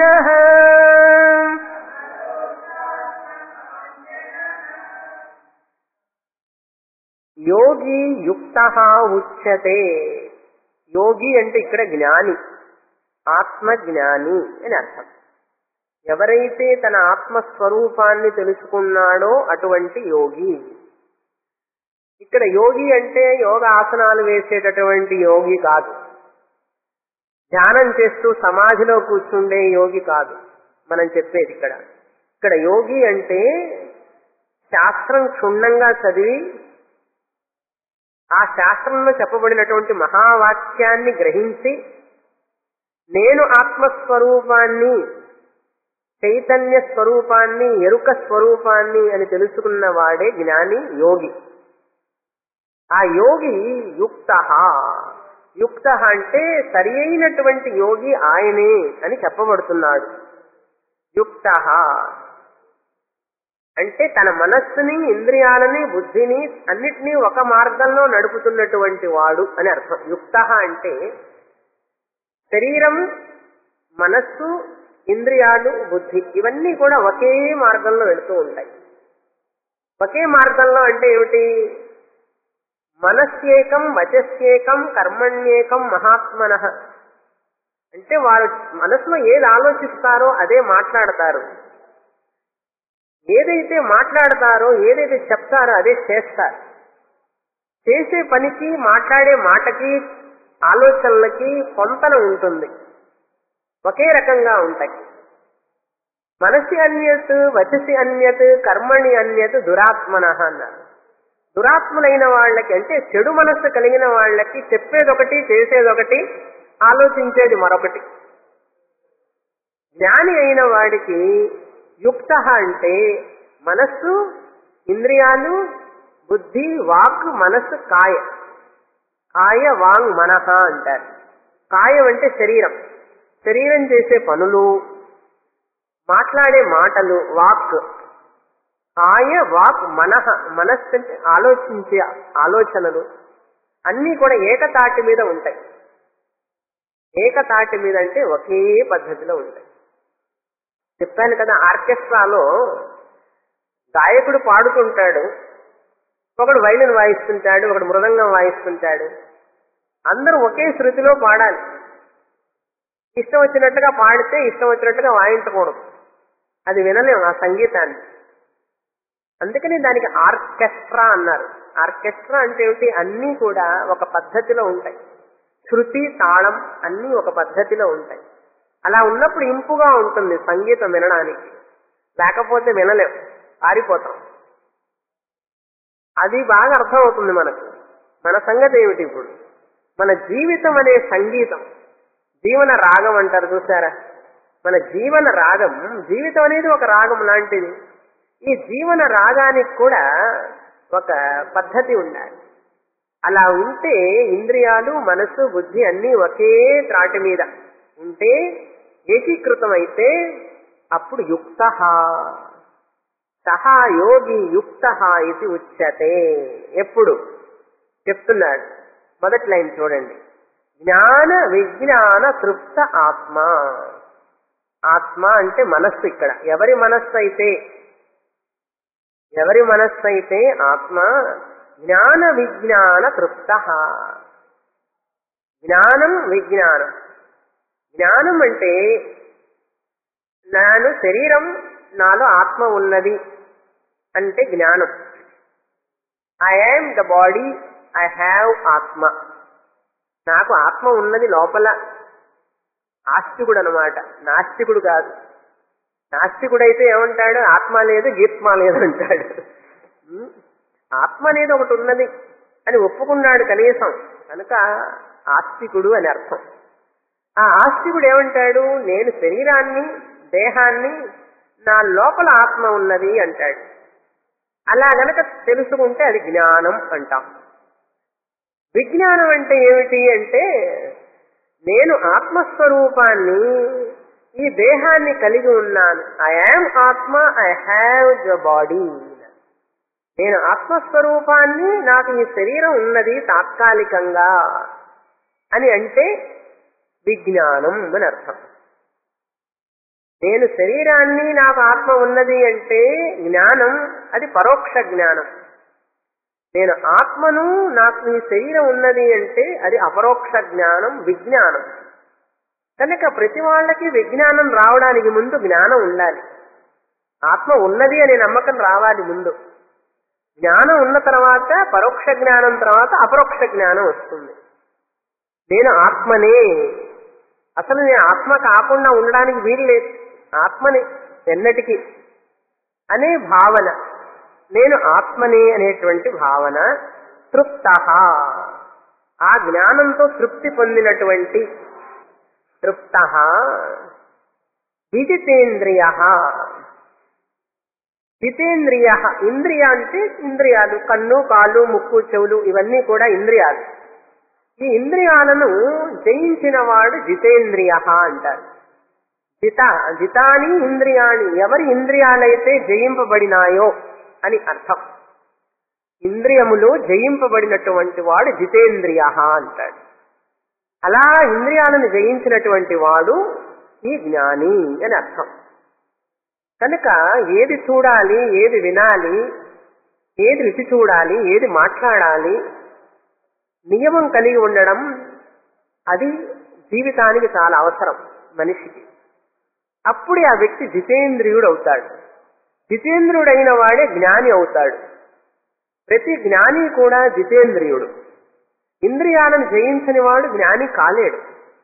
యోగి యుక్త ఉచ్యతే యోగి అంటే ఇక్కడ జ్ఞాని ఆత్మజ్ఞాని అని అర్థం ఎవరైతే తన ఆత్మస్వరూపాన్ని తెలుసుకున్నాడో అటువంటి యోగి ఇక్కడ యోగి అంటే యోగ ఆసనాలు వేసేటటువంటి యోగి కాదు ధ్యానం చేస్తూ సమాధిలో కూర్చుండే యోగి కాదు మనం చెప్పేది ఇక్కడ ఇక్కడ యోగి అంటే శాస్త్రం క్షుణ్ణంగా చదివి ఆ శాస్త్రంలో చెప్పబడినటువంటి మహావాక్యాన్ని గ్రహించి నేను ఆత్మస్వరూపాన్ని చైతన్య స్వరూపాన్ని ఎరుక స్వరూపాన్ని అని తెలుసుకున్న వాడే జ్ఞాని యోగి ఆ యోగి యుక్త యుక్త అంటే సరి అయినటువంటి యోగి ఆయనే అని చెప్పబడుతున్నాడు యుక్త అంటే తన మనస్సుని ఇంద్రియాలని బుద్ధిని అన్నిటినీ ఒక మార్గంలో నడుపుతున్నటువంటి వాడు అని అర్థం యుక్త అంటే శరీరం మనస్సు ఇంద్రియాలు బుద్ధి ఇవన్నీ కూడా ఒకే మార్గంలో వెళుతూ ఉంటాయి ఒకే మార్గంలో అంటే ఏమిటి మనస్యేకం వచస్యేకం కర్మణ్యేకం మహాత్మన అంటే వారు మనసులో ఏది ఆలోచిస్తారో అదే మాట్లాడతారు ఏదైతే మాట్లాడతారో ఏదైతే చెప్తారో అదే చేస్తారు చేసే పనికి మాట్లాడే మాటకి ఆలోచనలకి పొంతన ఉంటుంది ఒకే రకంగా ఉంటాయి మనసి అన్యత్ వచసి అన్యత్ కర్మణి అన్యత్ దురాత్మన అన్నారు దురాత్ములైన వాళ్ళకి అంటే చెడు మనస్సు కలిగిన వాళ్ళకి చెప్పేదొకటి చేసేదొకటి ఆలోచించేది మరొకటి జ్ఞాని అయిన వాడికి యుక్త అంటే మనస్సు ఇంద్రియాలు బుద్ధి వాక్ మనస్సు కాయ కాయ వాంగ్ మనహ అంటారు కాయం అంటే శరీరం శరీరం చేసే పనులు మాట్లాడే మాటలు వాక్ కాయ వాక్ మనహ మనస్సు అంటే ఆలోచించే ఆలోచనలు అన్నీ కూడా ఏకతాటి మీద ఉంటాయి ఏకతాటి మీద అంటే ఒకే పద్ధతిలో ఉంటాయి చెప్పాను కదా ఆర్కెస్ట్రాలో గాయకుడు పాడుతుంటాడు ఒకడు వైలిన్ వాయిస్తుంటాడు ఒకడు మృదంగం వాయిస్తుంటాడు అందరూ ఒకే శృతిలో పాడాలి ఇష్టం వచ్చినట్టుగా పాడితే ఇష్టం వచ్చినట్టుగా వాయించకూడదు అది వినలేం ఆ సంగీతాన్ని అందుకని దానికి ఆర్కెస్ట్రా అన్నారు ఆర్కెస్ట్రా అంటే ఏమిటి అన్నీ కూడా ఒక పద్ధతిలో ఉంటాయి శృతి తాళం అన్నీ ఒక పద్ధతిలో ఉంటాయి అలా ఉన్నప్పుడు ఇంపుగా ఉంటుంది సంగీతం వినడానికి లేకపోతే వినలేం పారిపోతాం అది బాగా అర్థమవుతుంది మనకు మన సంగతి ఏమిటి ఇప్పుడు మన జీవితం అనే సంగీతం జీవన రాగం అంటారు చూసారా మన జీవన రాగం జీవితం అనేది ఒక రాగం లాంటిది ఈ జీవన రాగానికి కూడా ఒక పద్ధతి ఉండాలి అలా ఉంటే ఇంద్రియాలు మనసు బుద్ధి అన్నీ ఒకే త్రాటి మీద ఉంటే ఏకీకృతం అయితే అప్పుడు యుక్త సహా యోగి యుక్త ఇది ఉచ్యతే ఎప్పుడు చెప్తున్నాడు మొదటి లైన్ చూడండి జ్ఞాన విజ్ఞాన తృప్త ఆత్మ ఆత్మ అంటే మనస్సు ఇక్కడ ఎవరి మనస్సు అయితే ఎవరి మనస్సు అయితే ఆత్మ జ్ఞాన విజ్ఞాన తృప్త జ్ఞానం విజ్ఞానం జ్ఞానం అంటే నాను శరీరం నాలో ఆత్మ ఉన్నది అంటే జ్ఞానం I am the body I have atma నాకు ఆత్మ ఉన్నది లోపల ఆస్తికుడు అనమాట నాస్తికుడు కాదు నాస్తికుడైతే ఏమంటాడు ఆత్మ లేదు గీత్మ లేదు అంటాడు ఉం? ఆత్మ అనేది ఒకటి ఉన్నది అని ఒప్పుకున్నాడు కనీసం కనుక ఆస్తికుడు అని అర్థం ఆ ఆస్తికుడు ఏమంటాడు నేను శరీరాన్ని దేహాన్ని నా లోపల ఆత్మ ఉన్నది అంటాడు అలా గనక తెలుసుకుంటే అది జ్ఞానం అంటాం విజ్ఞానం అంటే ఏమిటి అంటే నేను ఆత్మస్వరూపాన్ని ఈ దేహాన్ని కలిగి ఉన్నాను I am atma I have the body నేను ఆత్మస్వరూపాన్ని నాకు ఈ శరీరం ఉన్నది తాత్కాలికంగా అని అంటే విజ్ఞానం అని అర్థం నేను శరీరాన్ని నాకు ఆత్మ ఉన్నది అంటే జ్ఞానం అది పరోక్ష జ్ఞానం నేను ఆత్మను నాకు ఈ శరీరం ఉన్నది అంటే అది అపరోక్ష జ్ఞానం విజ్ఞానం కనుక ప్రతి వాళ్ళకి విజ్ఞానం రావడానికి ముందు జ్ఞానం ఉండాలి ఆత్మ ఉన్నది అనే నమ్మకం రావాలి ముందు జ్ఞానం ఉన్న తర్వాత పరోక్ష జ్ఞానం తర్వాత అపరోక్ష జ్ఞానం వస్తుంది నేను ఆత్మనే అసలు నేను ఆత్మ కాకుండా ఉండడానికి వీలు లేదు ఆత్మని ఎన్నటికీ అనే భావన నేను ఆత్మనే అనేటువంటి భావన తృప్త ఆ జ్ఞానంతో తృప్తి పొందినటువంటి తృప్త విదితేంద్రియ జితేంద్రియ ఇంద్రియ అంటే ఇంద్రియాలు కన్ను కాళ్ళు ముక్కు చెవులు ఇవన్నీ కూడా ఇంద్రియాలు ఈ ఇంద్రియాలను జయించిన వాడు జితేంద్రియ అంటారు జిత జితాని ఇంద్రియాని ఎవరి ఇంద్రియాలైతే జయింపబడినాయో అని అర్థం ఇంద్రియములు జయింపబడినటువంటి వాడు జితేంద్రియ అంటాడు అలా ఇంద్రియాలను జయించినటువంటి వాడు ఈ జ్ఞాని అని అర్థం కనుక ఏది చూడాలి ఏది వినాలి ఏది రుచి చూడాలి ఏది మాట్లాడాలి నియమం కలిగి ఉండడం అది జీవితానికి చాలా అవసరం మనిషికి అప్పుడే ఆ వ్యక్తి జితేంద్రియుడు అవుతాడు జితేంద్రుడైన వాడే జ్ఞాని అవుతాడు ప్రతి జ్ఞాని కూడా జితేంద్రియుడు ఇంద్రియాలను జయించని వాడు జ్ఞాని కాలేడు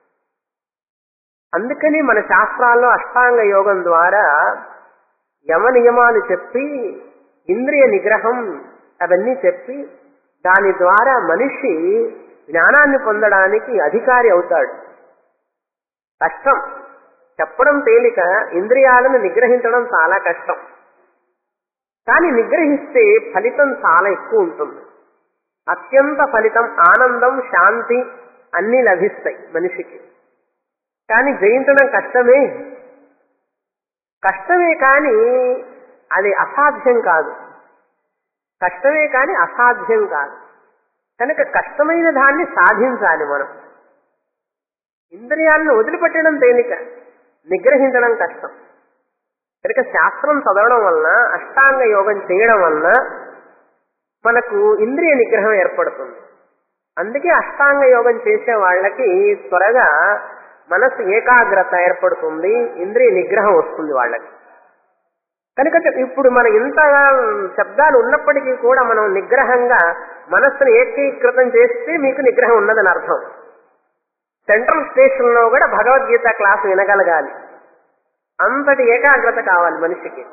అందుకని మన శాస్త్రాల్లో అష్టాంగ యోగం ద్వారా యమ నియమాలు చెప్పి ఇంద్రియ నిగ్రహం అవన్నీ చెప్పి దాని ద్వారా మనిషి జ్ఞానాన్ని పొందడానికి అధికారి అవుతాడు కష్టం చెప్పడం తేలిక ఇంద్రియాలను నిగ్రహించడం చాలా కష్టం కానీ నిగ్రహిస్తే ఫలితం చాలా ఎక్కువ ఉంటుంది అత్యంత ఫలితం ఆనందం శాంతి అన్నీ లభిస్తాయి మనిషికి కానీ జయించడం కష్టమే కష్టమే కానీ అది అసాధ్యం కాదు కష్టమే కానీ అసాధ్యం కాదు కనుక కష్టమైన దాన్ని సాధించాలి మనం ఇంద్రియాలను వదిలిపెట్టడం తేలిక నిగ్రహించడం కష్టం కనుక శాస్త్రం చదవడం వలన అష్టాంగ యోగం చేయడం వలన మనకు ఇంద్రియ నిగ్రహం ఏర్పడుతుంది అందుకే అష్టాంగ యోగం చేసే వాళ్ళకి త్వరగా మనసు ఏకాగ్రత ఏర్పడుతుంది ఇంద్రియ నిగ్రహం వస్తుంది వాళ్ళకి కనుక ఇప్పుడు మన ఇంత శబ్దాలు ఉన్నప్పటికీ కూడా మనం నిగ్రహంగా మనస్సును ఏకీకృతం చేస్తే మీకు నిగ్రహం ఉన్నదని అర్థం సెంట్రల్ స్టేషన్ లో కూడా భగవద్గీత క్లాసు వినగలగాలి అంతటి ఏకాగ్రత కావాలి మనిషికి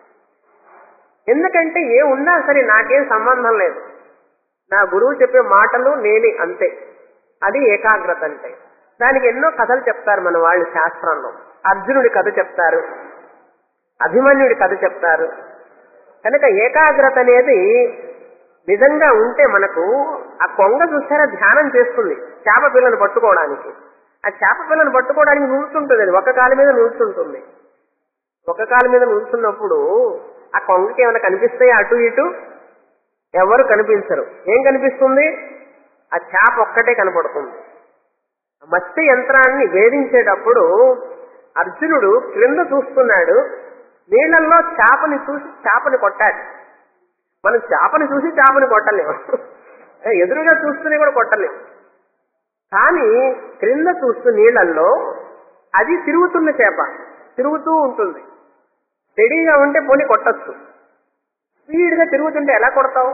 ఎందుకంటే ఏ ఉన్నా సరే నాకేం సంబంధం లేదు నా గురువు చెప్పే మాటలు నేనే అంతే అది ఏకాగ్రత అంటే దానికి ఎన్నో కథలు చెప్తారు మన వాళ్ళు శాస్త్రంలో అర్జునుడి కథ చెప్తారు అభిమన్యుడి కథ చెప్తారు కనుక ఏకాగ్రత అనేది నిజంగా ఉంటే మనకు ఆ కొంగ చూసారా ధ్యానం చేస్తుంది చేప పిల్లను పట్టుకోవడానికి ఆ చేప పిల్లను పట్టుకోవడానికి నిల్చుంటుంది అది ఒక కాలు మీద నిల్చుంటుంది ఒక కాలు మీద నిల్చున్నప్పుడు ఆ కొంగకి ఏమైనా కనిపిస్తాయి అటు ఇటు ఎవరు కనిపించరు ఏం కనిపిస్తుంది ఆ చేప ఒక్కటే కనపడుతుంది మత్స్య యంత్రాన్ని వేధించేటప్పుడు అర్జునుడు క్రింద చూస్తున్నాడు నీళ్లలో చేపని చూసి చేపని కొట్టాలి మనం చేపని చూసి చేపని కొట్టలేము ఎదురుగా చూస్తూనే కూడా కొట్టలేము కానీ క్రింద చూస్తూ నీళ్లలో అది తిరుగుతున్న చేప తిరుగుతూ ఉంటుంది స్టడీగా ఉంటే పోనీ కొట్టచ్చు స్పీడ్గా తిరుగుతుంటే ఎలా కొడతావు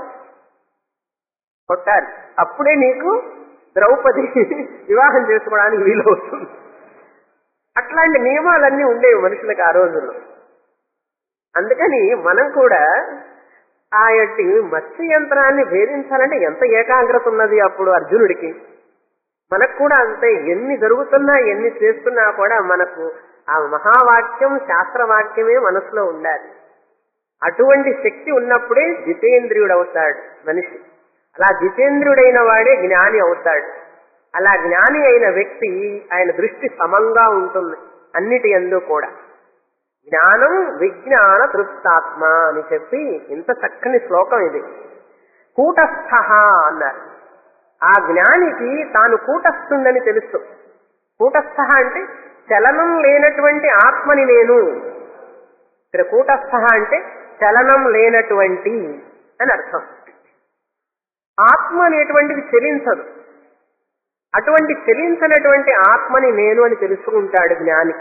కొట్టాలి అప్పుడే నీకు ద్రౌపది వివాహం చేసుకోవడానికి వీలవుతుంది అట్లాంటి నియమాలన్నీ ఉండేవి మనుషులకు ఆ రోజుల్లో అందుకని మనం కూడా ఆ యొక్క మత్స్య యంత్రాన్ని భేదించాలంటే ఎంత ఏకాగ్రత ఉన్నది అప్పుడు అర్జునుడికి మనకు కూడా అంతే ఎన్ని జరుగుతున్నా ఎన్ని చేస్తున్నా కూడా మనకు ఆ మహావాక్యం శాస్త్రవాక్యమే మనసులో ఉండాలి అటువంటి శక్తి ఉన్నప్పుడే జితేంద్రియుడు అవుతాడు మనిషి అలా జితేంద్రియుడైన వాడే జ్ఞాని అవుతాడు అలా జ్ఞాని అయిన వ్యక్తి ఆయన దృష్టి సమంగా ఉంటుంది అన్నిటి ఎందు కూడా జ్ఞానం విజ్ఞాన తృప్తాత్మ అని చెప్పి ఇంత చక్కని శ్లోకం ఇది కూటస్థ అన్నారు ఆ జ్ఞానికి తాను కూటస్థుందని తెలుసు కూటస్థ అంటే చలనం లేనటువంటి ఆత్మని నేను ఇక్కడ కూటస్థ అంటే చలనం లేనటువంటి అని అర్థం ఆత్మ అనేటువంటిది చెలించదు అటువంటి చెలించనటువంటి ఆత్మని నేను అని తెలుసుకుంటాడు జ్ఞాని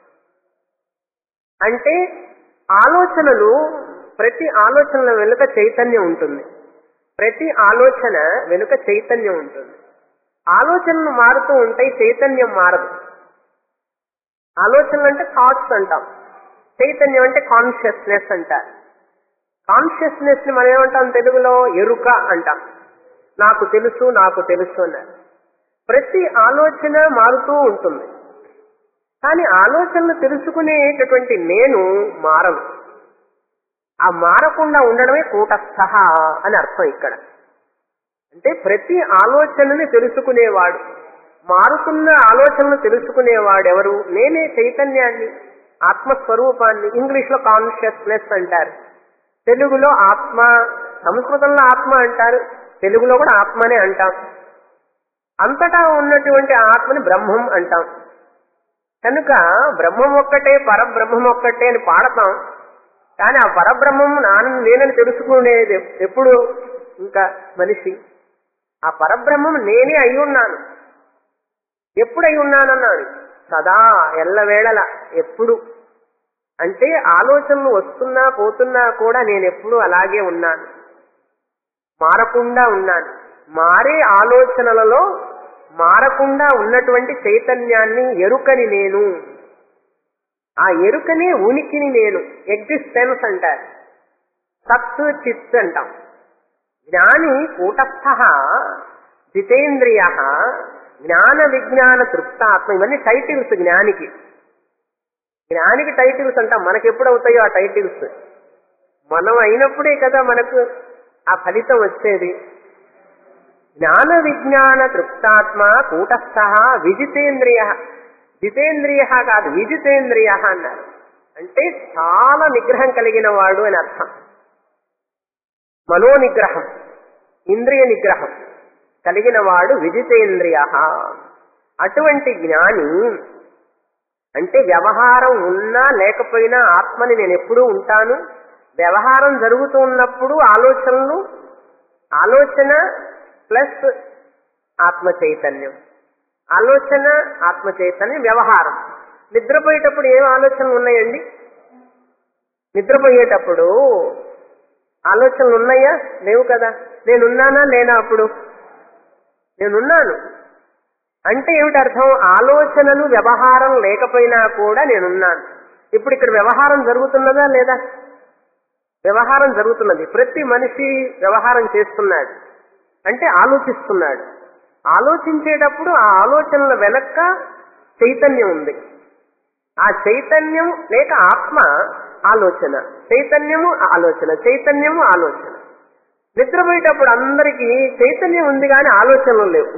అంటే ఆలోచనలు ప్రతి ఆలోచనల వెనుక చైతన్యం ఉంటుంది ప్రతి ఆలోచన వెనుక చైతన్యం ఉంటుంది ఆలోచనలు మారుతూ ఉంటాయి చైతన్యం మారదు ఆలోచనలు అంటే థాట్స్ అంటాం చైతన్యం అంటే కాన్షియస్నెస్ అంటారు కాన్షియస్నెస్ ని మనం ఏమంటాం తెలుగులో ఎరుక అంటాం నాకు తెలుసు నాకు తెలుసు అన్నారు ప్రతి ఆలోచన మారుతూ ఉంటుంది కానీ ఆలోచనలు తెలుసుకునేటటువంటి నేను మారను ఆ మారకుండా ఉండడమే కూటస్థ అని అర్థం ఇక్కడ అంటే ప్రతి ఆలోచనని తెలుసుకునేవాడు మారుతున్న ఆలోచనలు తెలుసుకునేవాడు ఎవరు నేనే చైతన్యాన్ని ఆత్మస్వరూపాన్ని ఇంగ్లీష్ లో కాన్షియస్నెస్ అంటారు తెలుగులో ఆత్మ సంస్కృతంలో ఆత్మ అంటారు తెలుగులో కూడా ఆత్మనే అంటాం అంతటా ఉన్నటువంటి ఆత్మని బ్రహ్మం అంటాం కనుక బ్రహ్మం ఒక్కటే పరబ్రహ్మం ఒక్కటే అని పాడతాం కానీ ఆ పరబ్రహ్మం నాన్న నేనని తెలుసుకునేది ఎప్పుడు ఇంకా మనిషి ఆ పరబ్రహ్మం నేనే అయి ఉన్నాను ఎప్పుడు అయి ఉన్నానన్నాడు సదా ఎల్లవేళల ఎప్పుడు అంటే ఆలోచనలు వస్తున్నా పోతున్నా కూడా నేను ఎప్పుడు అలాగే ఉన్నాను మారకుండా ఉన్నాను మారే ఆలోచనలలో మారకుండా ఉన్నటువంటి చైతన్యాన్ని ఎరుకని నేను ఆ ఎరుకనే ఉనికిని నేను ఎగ్జిస్టెన్స్ అంటారు సత్ చిత్ అంటాం జ్ఞాని కూటస్థ జితేంద్రియ జ్ఞాన విజ్ఞాన తృప్తాత్మ ఇవన్నీ టైటిల్స్ జ్ఞానికి జ్ఞానికి టైటిల్స్ అంటాం మనకి ఎప్పుడు అవుతాయో ఆ టైటిల్స్ మనం అయినప్పుడే కదా మనకు ఆ ఫలితం వచ్చేది జ్ఞాన విజ్ఞాన తృప్తాత్మ కూటస్థ విజితేంద్రియ జితేంద్రియ కాదు విజితేంద్రియ అన్నారు అంటే చాలా నిగ్రహం కలిగిన వాడు అని అర్థం మనో నిగ్రహం ఇంద్రియ నిగ్రహం కలిగిన వాడు విజితేంద్రియ అటువంటి జ్ఞాని అంటే వ్యవహారం ఉన్నా లేకపోయినా ఆత్మని నేను ఎప్పుడూ ఉంటాను వ్యవహారం జరుగుతున్నప్పుడు ఆలోచనలు ఆలోచన ప్లస్ ఆత్మ చైతన్యం ఆలోచన ఆత్మ చైతన్యం వ్యవహారం నిద్రపోయేటప్పుడు ఏం ఆలోచనలు ఉన్నాయండి నిద్రపోయేటప్పుడు ఆలోచనలు ఉన్నాయా లేవు కదా నేనున్నానా లేనా అప్పుడు నేనున్నాను అంటే ఏమిటి అర్థం ఆలోచనలు వ్యవహారం లేకపోయినా కూడా నేనున్నాను ఇప్పుడు ఇక్కడ వ్యవహారం జరుగుతున్నదా లేదా వ్యవహారం జరుగుతున్నది ప్రతి మనిషి వ్యవహారం చేస్తున్నాడు అంటే ఆలోచిస్తున్నాడు ఆలోచించేటప్పుడు ఆ ఆలోచనల వెనక చైతన్యం ఉంది ఆ చైతన్యం లేక ఆత్మ ఆలోచన చైతన్యము ఆలోచన చైతన్యము ఆలోచన నిద్రపోయేటప్పుడు అందరికీ చైతన్యం ఉంది కానీ ఆలోచనలు లేవు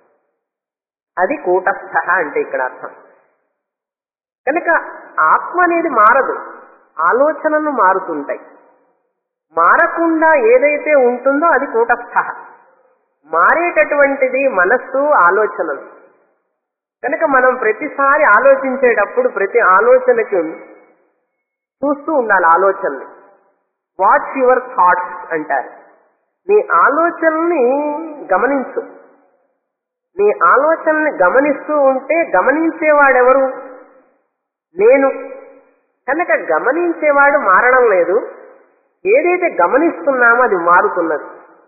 అది కూటస్థ అంటే ఇక్కడ అర్థం కనుక ఆత్మ అనేది మారదు ఆలోచనలు మారుతుంటాయి మారకుండా ఏదైతే ఉంటుందో అది కూటస్థ మారేటటువంటిది మనస్సు ఆలోచనలు కనుక మనం ప్రతిసారి ఆలోచించేటప్పుడు ప్రతి ఆలోచనకి చూస్తూ ఉండాలి ఆలోచనని వాచ్ యువర్ థాట్స్ అంటారు నీ ఆలోచనల్ని గమనించు నీ ఆలోచనల్ని గమనిస్తూ ఉంటే గమనించేవాడెవరు నేను కనుక గమనించేవాడు మారడం లేదు ఏదైతే గమనిస్తున్నామో అది మారుతున్నది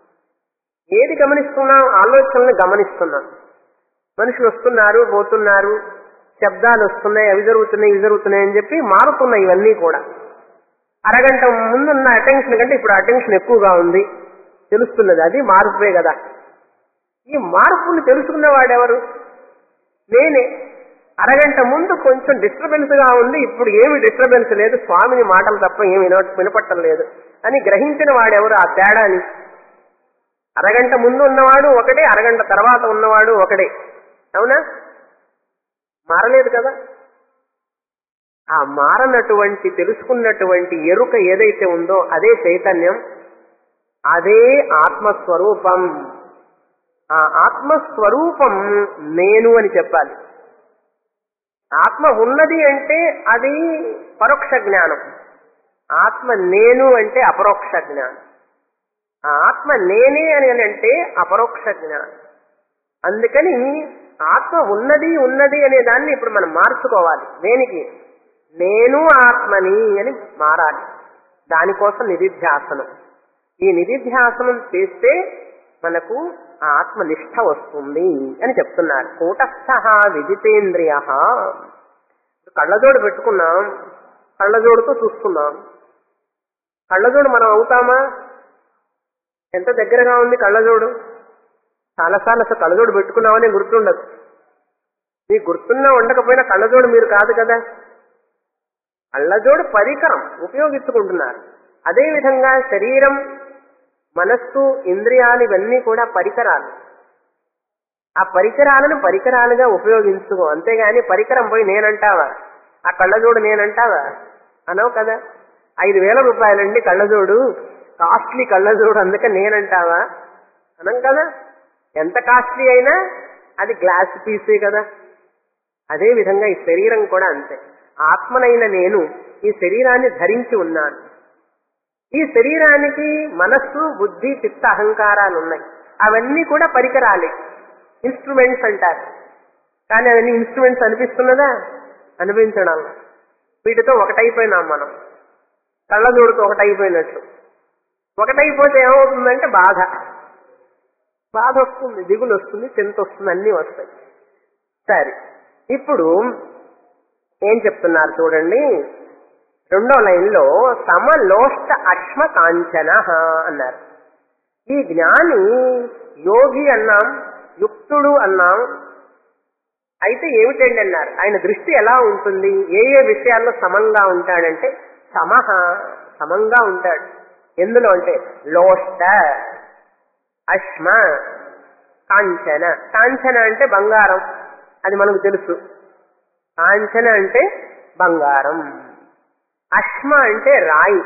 ఏది గమనిస్తున్నాం ఆలోచనల్ని గమనిస్తున్నాం మనుషులు వస్తున్నారు పోతున్నారు శబ్దాలు వస్తున్నాయి అవి జరుగుతున్నాయి ఇవి జరుగుతున్నాయి అని చెప్పి మారుతున్నాయి ఇవన్నీ కూడా అరగంట ముందున్న అటెన్షన్ కంటే ఇప్పుడు అటెన్షన్ ఎక్కువగా ఉంది తెలుస్తున్నది అది మార్పే కదా ఈ మార్పుని తెలుసుకున్నవాడెవరు నేనే అరగంట ముందు కొంచెం డిస్టర్బెన్స్ గా ఉంది ఇప్పుడు ఏమి డిస్టర్బెన్స్ లేదు స్వామిని మాటలు తప్ప ఏమి విన- వినపట్టం లేదు అని గ్రహించిన వాడెవరు ఆ తేడాని అరగంట ముందు ఉన్నవాడు ఒకటే అరగంట తర్వాత ఉన్నవాడు ఒకటే అవునా మారలేదు కదా ఆ మారనటువంటి తెలుసుకున్నటువంటి ఎరుక ఏదైతే ఉందో అదే చైతన్యం అదే ఆత్మస్వరూపం ఆ ఆత్మస్వరూపం నేను అని చెప్పాలి ఆత్మ ఉన్నది అంటే అది పరోక్ష జ్ఞానం ఆత్మ నేను అంటే అపరోక్ష జ్ఞానం ఆ ఆత్మ నేనే అని అంటే అపరోక్ష జ్ఞానం అందుకని ఆత్మ ఉన్నది ఉన్నది అనే దాన్ని ఇప్పుడు మనం మార్చుకోవాలి దేనికి నేను ఆత్మని అని మారాలి దానికోసం నిధిధ్యాసనం ఈ నిధిధ్యాసనం చేస్తే మనకు ఆ ఆత్మనిష్ట వస్తుంది అని చెప్తున్నారు కూటస్థ విదితేంద్రియ కళ్ళజోడు పెట్టుకున్నాం కళ్ళజోడుతో చూస్తున్నాం కళ్ళజోడు మనం అవుతామా ఎంత దగ్గరగా ఉంది కళ్ళజోడు చాలాసార్లు అసలు కళ్ళజోడు పెట్టుకున్నామని గుర్తుండదు మీకు గుర్తున్నా ఉండకపోయినా కళ్ళజోడు మీరు కాదు కదా కళ్ళజోడు పరికరం ఉపయోగించుకుంటున్నారు అదేవిధంగా శరీరం మనస్సు ఇంద్రియాలు ఇవన్నీ కూడా పరికరాలు ఆ పరికరాలను పరికరాలుగా ఉపయోగించుకో అంతేగాని పరికరం పోయి నేనంటావా ఆ కళ్ళజోడు నేనంటావా అనవు కదా ఐదు వేల రూపాయలండి కళ్ళజోడు కాస్ట్లీ కళ్ళజోడు అందుకని నేనంటావా అనం కదా ఎంత కాస్ట్లీ అయినా అది గ్లాస్ పీసే కదా అదే విధంగా ఈ శరీరం కూడా అంతే ఆత్మనైన నేను ఈ శరీరాన్ని ధరించి ఉన్నాను ఈ శరీరానికి మనస్సు బుద్ధి చిత్త అహంకారాలు ఉన్నాయి అవన్నీ కూడా పరికరాలే ఇన్స్ట్రుమెంట్స్ అంటారు కానీ అవన్నీ ఇన్స్ట్రుమెంట్స్ అనిపిస్తున్నదా అనిపించడం వీటితో ఒకటైపోయినాం మనం కళ్ళజోడుతో ఒకటైపోయినట్టు ఒకటైపోతే ఏమవుతుందంటే బాధ బాధ వస్తుంది దిగులు వస్తుంది చింత వస్తుంది అన్నీ వస్తాయి సరే ఇప్పుడు ఏం చెప్తున్నారు చూడండి రెండో లైన్లో సమలోష్ట అక్ష్మ కాంచన అన్నారు ఈ జ్ఞాని యోగి అన్నాం యుక్తుడు అన్నాం అయితే ఏమిటండి అన్నారు ఆయన దృష్టి ఎలా ఉంటుంది ఏ ఏ విషయాల్లో సమంగా ఉంటాడంటే సమహ సమంగా ఉంటాడు ఎందులో అంటే లోష్ట అశ్మ కాంచన కాంచన అంటే బంగారం అది మనకు తెలుసు కాంచన అంటే బంగారం అశ్మ అంటే రాయి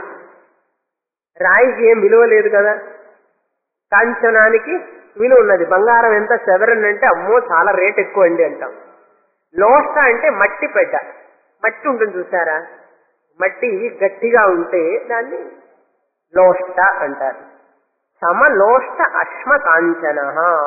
రాయికి ఏం విలువ లేదు కదా కాంచనానికి విలువ ఉన్నది బంగారం ఎంత సెవెరన్ అంటే అమ్మో చాలా రేట్ ఎక్కువ అండి అంటాం లోష్ట అంటే మట్టి పెడ్డ మట్టి ఉంటుంది చూసారా మట్టి గట్టిగా ఉంటే దాన్ని లోష్ట అంటారు సమలోష్ట అశ్మ కాంచన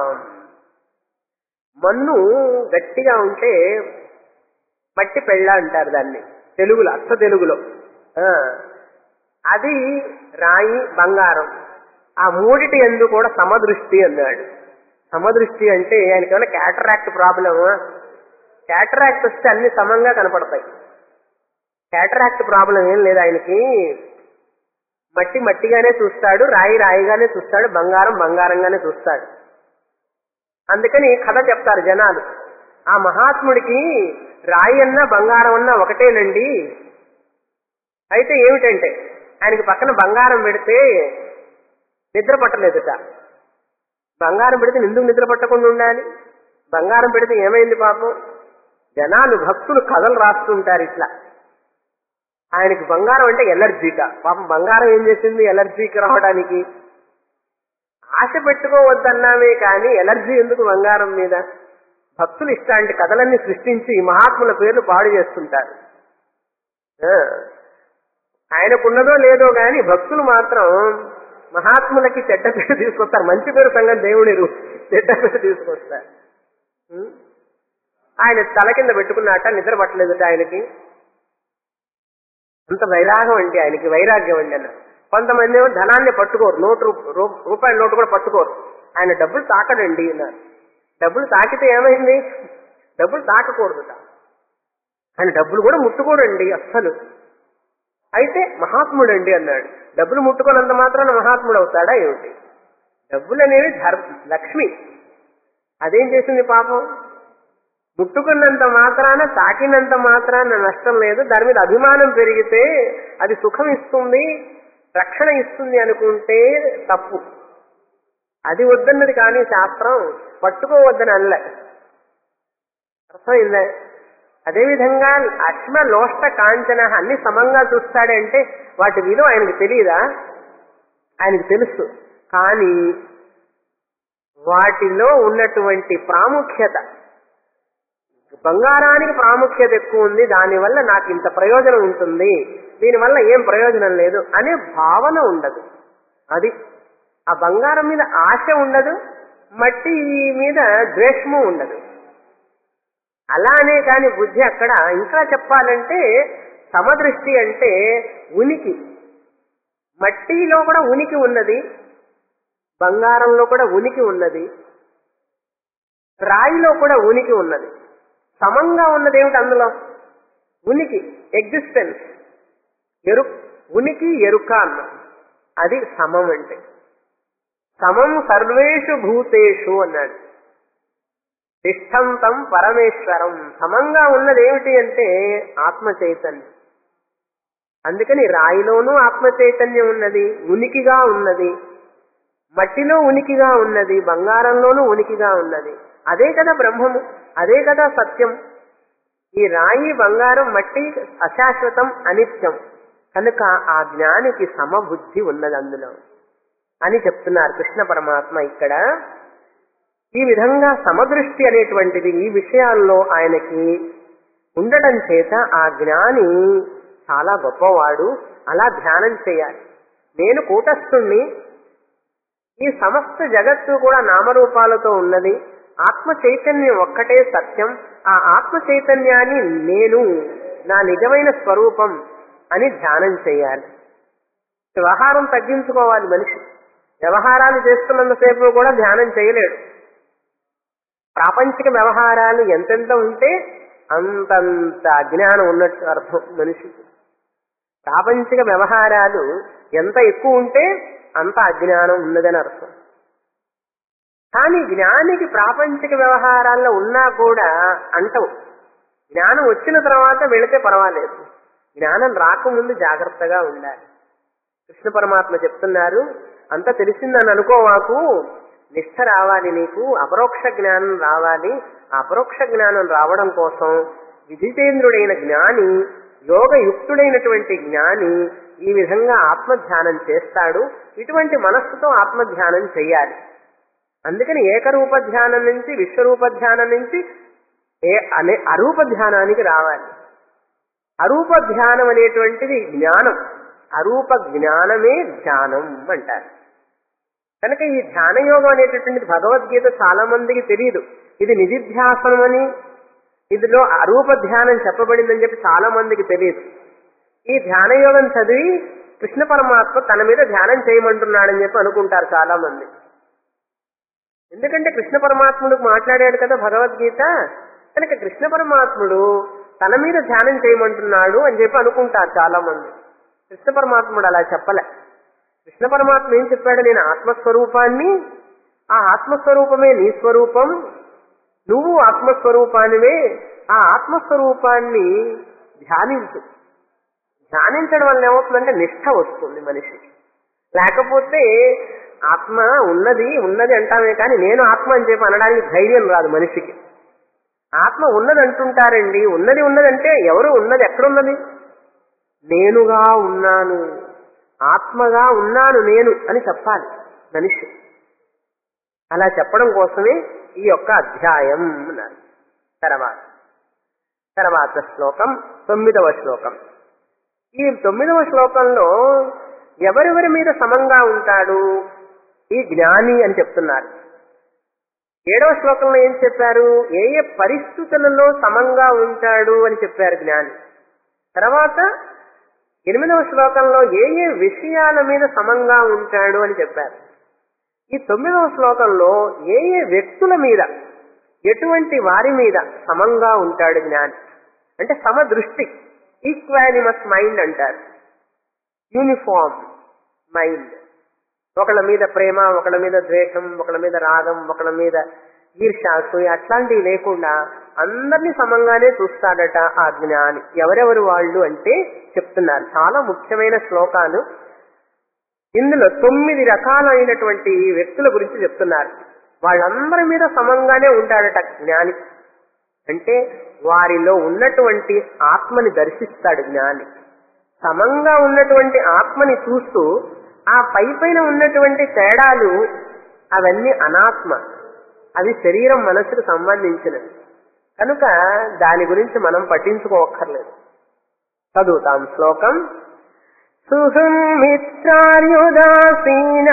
మన్ను గట్టిగా ఉంటే మట్టి పెళ్ళ అంటారు దాన్ని తెలుగులో అచ్చ తెలుగులో ఆ, అది రాయి బంగారం ఆ మూడిటి ఎందు కూడా సమదృష్టి అన్నాడు సమదృష్టి అంటే ఆయనకి ఏమైనా క్యాటరాక్ట్ ప్రాబ్లమా క్యాటరాక్ట్ వస్తే అన్ని సమంగా కనపడతాయి క్యాటరాక్ట్ ప్రాబ్లం ఏం లేదు ఆయనకి మట్టి మట్టిగానే చూస్తాడు రాయి రాయిగానే చూస్తాడు బంగారం బంగారంగానే చూస్తాడు అందుకని కథ చెప్తారు జనాలు ఆ మహాత్ముడికి రాయి అన్నా బంగారం అన్నా ఒకటేనండి అయితే ఏమిటంటే ఆయనకి పక్కన బంగారం పెడితే నిద్ర పట్టలేదుట బంగారం పెడితే ఎందుకు నిద్ర పట్టకుండా ఉండాలి బంగారం పెడితే ఏమైంది పాపం జనాలు భక్తులు కథలు రాస్తుంటారు ఇట్లా ఆయనకి బంగారం అంటే ఎలర్జీక పాపం బంగారం ఏం చేసింది ఎలర్జీకి రావడానికి ఆశ పెట్టుకోవద్దన్నామే కానీ ఎలర్జీ ఎందుకు బంగారం మీద భక్తులు ఇష్టాంటి కథలన్నీ సృష్టించి మహాత్ముల పేర్లు పాడు చేస్తుంటారు ఆ, ఆయనకున్నదో లేదో గాని భక్తులు మాత్రం మహాత్ములకి చెడ్డ పేరు తీసుకొస్తారు మంచి పేరు సంగతి దేవుడు ఎరుగు. చెడ్డ పేరు తీసుకొస్తారు ఉం? ఆయన తల కింద పెట్టుకున్నట్ట నిద్ర పట్టలేదుట ఆయనకి అంత వైరాగం అండి ఆయనకి వైరాగ్యం అండి అన్న కొంతమంది ఏమో ధనాన్ని పట్టుకోరు నోటు రూ- రూ- రూపాయల నోటు కూడా పట్టుకోరు ఆయన డబ్బులు తాకడండి అన్నారు డబ్బులు తాకితే ఏమైంది డబ్బులు తాకకూడదుట ఆయన డబ్బులు కూడా ముట్టుకోడండి అస్సలు అయితే మహాత్ముడు అండి అన్నాడు డబ్బులు ముట్టుకున్నంత మాత్రాన మహాత్ముడు అవుతాడా ఏమిటి డబ్బులు అనేవి ధర్ లక్ష్మి అదేం చేసింది పాపం ముట్టుకున్నంత మాత్రాన తాకినంత మాత్రాన నష్టం లేదు దాని మీద అభిమానం పెరిగితే అది సుఖం ఇస్తుంది రక్షణ ఇస్తుంది అనుకుంటే తప్పు అది వద్దన్నది కానీ శాస్త్రం పట్టుకోవద్దని అనలే అర్థమైందా అదేవిధంగా అశ్మ లోష్ట కాంచన అన్ని సమంగా చూస్తాడంటే వాటి విలువ ఆయనకు తెలియదా ఆయనకు తెలుసు కానీ వాటిలో ఉన్నటువంటి ప్రాముఖ్యత బంగారానికి ప్రాముఖ్యత ఎక్కువ ఉంది దానివల్ల నాకు ఇంత ప్రయోజనం ఉంటుంది దీనివల్ల ఏం ప్రయోజనం లేదు అనే భావన ఉండదు అది ఆ బంగారం మీద ఆశ ఉండదు మట్టి మీద ద్వేషము ఉండదు అలానే కాని బుద్ధి అక్కడ ఇంకా చెప్పాలంటే సమదృష్టి అంటే ఉనికి మట్టిలో కూడా ఉనికి ఉన్నది బంగారంలో కూడా ఉనికి ఉన్నది రాయిలో కూడా ఉనికి ఉన్నది సమంగా ఉన్నది ఏమిటి అందులో ఉనికి ఎగ్జిస్టెన్స్ ఎరు ఉనికి ఎరుక అన్న అది సమం అంటే సమం సర్వేషు భూతేషు అన్నాడు తిష్టంతం పరమేశ్వరం సమంగా ఉన్నది ఏమిటి అంటే ఆత్మ చైతన్యం అందుకని రాయిలోనూ ఆత్మ చైతన్యం ఉన్నది ఉనికిగా ఉన్నది మట్టిలో ఉనికిగా ఉన్నది బంగారంలోనూ ఉనికిగా ఉన్నది అదే కదా బ్రహ్మము అదే కదా సత్యం ఈ రాయి బంగారం మట్టి అశాశ్వతం అనిత్యం కనుక ఆ జ్ఞానికి సమబుద్ధి ఉన్నది అందులో అని చెప్తున్నారు కృష్ణ పరమాత్మ ఇక్కడ ఈ విధంగా సమదృష్టి అనేటువంటిది ఈ విషయాల్లో ఆయనకి ఉండటం చేత ఆ జ్ఞాని చాలా గొప్పవాడు అలా ధ్యానం చేయాలి నేను కూటస్థుణ్ణి ఈ సమస్త జగత్తు కూడా నామరూపాలతో ఉన్నది ఆత్మ చైతన్యం ఒక్కటే సత్యం ఆ ఆత్మ చైతన్యాన్ని నేను నా నిజమైన స్వరూపం అని ధ్యానం చేయాలి వ్యవహారం తగ్గించుకోవాలి మనిషి వ్యవహారాలు చేస్తున్నంతసేపు కూడా ధ్యానం చేయలేడు ప్రాపంచిక వ్యవహారాలు ఎంతెంత ఉంటే అంతంత అజ్ఞానం ఉన్నట్టు అర్థం మనిషికి ప్రాపంచిక వ్యవహారాలు ఎంత ఎక్కువ ఉంటే అంత అజ్ఞానం ఉన్నదని అర్థం కానీ జ్ఞానికి ప్రాపంచిక వ్యవహారాల్లో ఉన్నా కూడా అంటవు జ్ఞానం వచ్చిన తర్వాత వెళితే పర్వాలేదు జ్ఞానం రాకముందు జాగ్రత్తగా ఉండాలి కృష్ణ పరమాత్మ చెప్తున్నారు అంత తెలిసిందని అనుకోవాకు నిష్ఠ రావాలి నీకు అపరోక్ష జ్ఞానం రావాలి ఆ అపరోక్ష జ్ఞానం రావడం కోసం విజితేంద్రుడైన జ్ఞాని యోగయుక్తుడైనటువంటి జ్ఞాని ఈ విధంగా ఆత్మధ్యానం చేస్తాడు ఇటువంటి మనస్సుతో ఆత్మధ్యానం చేయాలి అందుకని ఏకరూప ధ్యానం నుంచి విశ్వరూప ధ్యానం నుంచి ఏ అనే అరూప ధ్యానానికి రావాలి అరూప ధ్యానం అనేటువంటిది జ్ఞానం అరూప జ్ఞానమే ధ్యానం అంటారు కనుక ఈ ధ్యాన యోగం అనేటటువంటిది భగవద్గీత చాలా మందికి తెలియదు ఇది నిధిధ్యాసనం అని ఇందులో అరూప ధ్యానం చెప్పబడిందని చెప్పి చాలా మందికి తెలియదు ఈ ధ్యాన యోగం చదివి కృష్ణ పరమాత్మ తన మీద ధ్యానం చేయమంటున్నాడని చెప్పి అనుకుంటారు చాలా మంది ఎందుకంటే కృష్ణ పరమాత్ముడు మాట్లాడాడు కదా భగవద్గీత కనుక కృష్ణ పరమాత్ముడు తన మీద ధ్యానం చేయమంటున్నాడు అని చెప్పి అనుకుంటారు చాలా మంది కృష్ణ పరమాత్ముడు అలా చెప్పలే కృష్ణ పరమాత్మ ఏం చెప్పాడు నేను ఆత్మస్వరూపాన్ని ఆ ఆత్మస్వరూపమే నీ స్వరూపం నువ్వు ఆత్మస్వరూపానివే ఆ ఆత్మస్వరూపాన్ని ధ్యానించు ధ్యానించడం వల్ల ఏమవుతుందంటే నిష్ఠ వస్తుంది మనిషికి లేకపోతే ఆత్మ ఉన్నది ఉన్నది అంటామే కానీ నేను ఆత్మ అని చెప్పి అనడానికి ధైర్యం రాదు మనిషికి ఆత్మ ఉన్నది అంటుంటారండి ఉన్నది ఉన్నదంటే ఎవరు ఉన్నది ఎక్కడున్నది నేనుగా ఉన్నాను ఆత్మగా ఉన్నాను నేను అని చెప్పాలి మనిషి అలా చెప్పడం కోసమే ఈ యొక్క అధ్యాయం అన్నారు తర్వాత తర్వాత శ్లోకం తొమ్మిదవ శ్లోకం ఈ తొమ్మిదవ శ్లోకంలో ఎవరెవరి మీద సమంగా ఉంటాడు ఈ జ్ఞాని అని చెప్తున్నారు ఏడవ శ్లోకంలో ఏం చెప్పారు ఏ ఏ పరిస్థితులలో సమంగా ఉంటాడు అని చెప్పారు జ్ఞాని తర్వాత ఎనిమిదవ శ్లోకంలో ఏ ఏ విషయాల మీద సమంగా ఉంటాడు అని చెప్పారు ఈ తొమ్మిదవ శ్లోకంలో ఏ ఏ వ్యక్తుల మీద ఎటువంటి వారి మీద సమంగా ఉంటాడు జ్ఞాని అంటే సమదృష్టి ఈక్వానిమస్ మైండ్ అంటారు యూనిఫామ్ మైండ్ ఒకళ్ళ మీద ప్రేమ ఒకళ్ళ మీద ద్వేషం ఒకళ్ళ మీద రాగం ఒకళ్ళ మీద ఈర్షాసు అట్లాంటివి లేకుండా అందరినీ సమంగానే చూస్తాడట ఆ జ్ఞాని ఎవరెవరు వాళ్ళు అంటే చెప్తున్నారు చాలా ముఖ్యమైన శ్లోకాలు ఇందులో తొమ్మిది రకాలైనటువంటి వ్యక్తుల గురించి చెప్తున్నారు వాళ్ళందరి మీద సమంగానే ఉంటాడట జ్ఞాని అంటే వారిలో ఉన్నటువంటి ఆత్మని దర్శిస్తాడు జ్ఞాని సమంగా ఉన్నటువంటి ఆత్మని చూస్తూ ఆ పై పైన ఉన్నటువంటి తేడాలు అవన్నీ అనాత్మ అవి శరీరం మనసుకు సంబంధించినవి కనుక దాని గురించి మనం పట్టించుకోవక్కర్లేదు చదువుతాం శ్లోకం సుహృం మిత్రార్యుదాసీన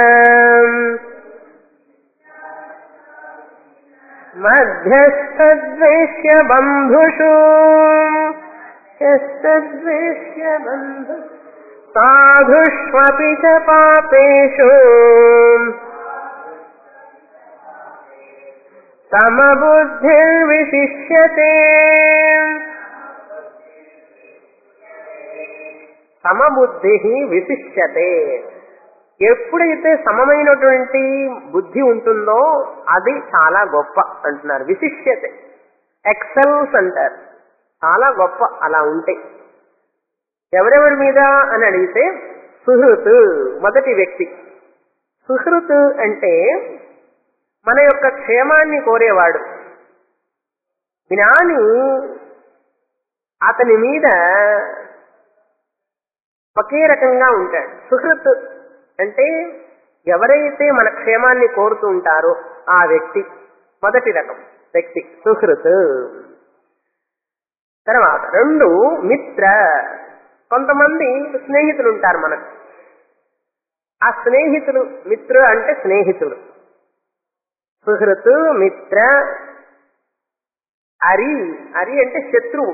మధ్యస్థద్వేష్య బంధుషు యస్తద్వేష్య బంధు సాధుష్వపి చ పాపేషు సమబుద్ధిర్విశిష్యతే సమబుద్ధి విశిష్యతే ఎప్పుడైతే సమమైనటువంటి బుద్ధి ఉంటుందో అది చాలా గొప్ప అంటున్నారు విశిష్యతే ఎక్సెల్స్ అంటారు చాలా గొప్ప అలా ఉంటే ఎవరెవరి మీద అని అడిగితే సుహృత్ మొదటి వ్యక్తి సుహృత్ అంటే మన యొక్క క్షేమాన్ని కోరేవాడు జ్ఞాని అతని మీద ఒకే రకంగా ఉంటాడు సుహృత్ అంటే ఎవరైతే మన క్షేమాన్ని కోరుతూ ఉంటారో ఆ వ్యక్తి మొదటి రకం వ్యక్తి సుహృత్ తర్వాత రెండు మిత్ర కొంతమంది స్నేహితులు ఉంటారు మనకు ఆ స్నేహితులు మిత్ర అంటే స్నేహితుడు సుహృత్ మిత్ర అరి అరి అంటే శత్రువు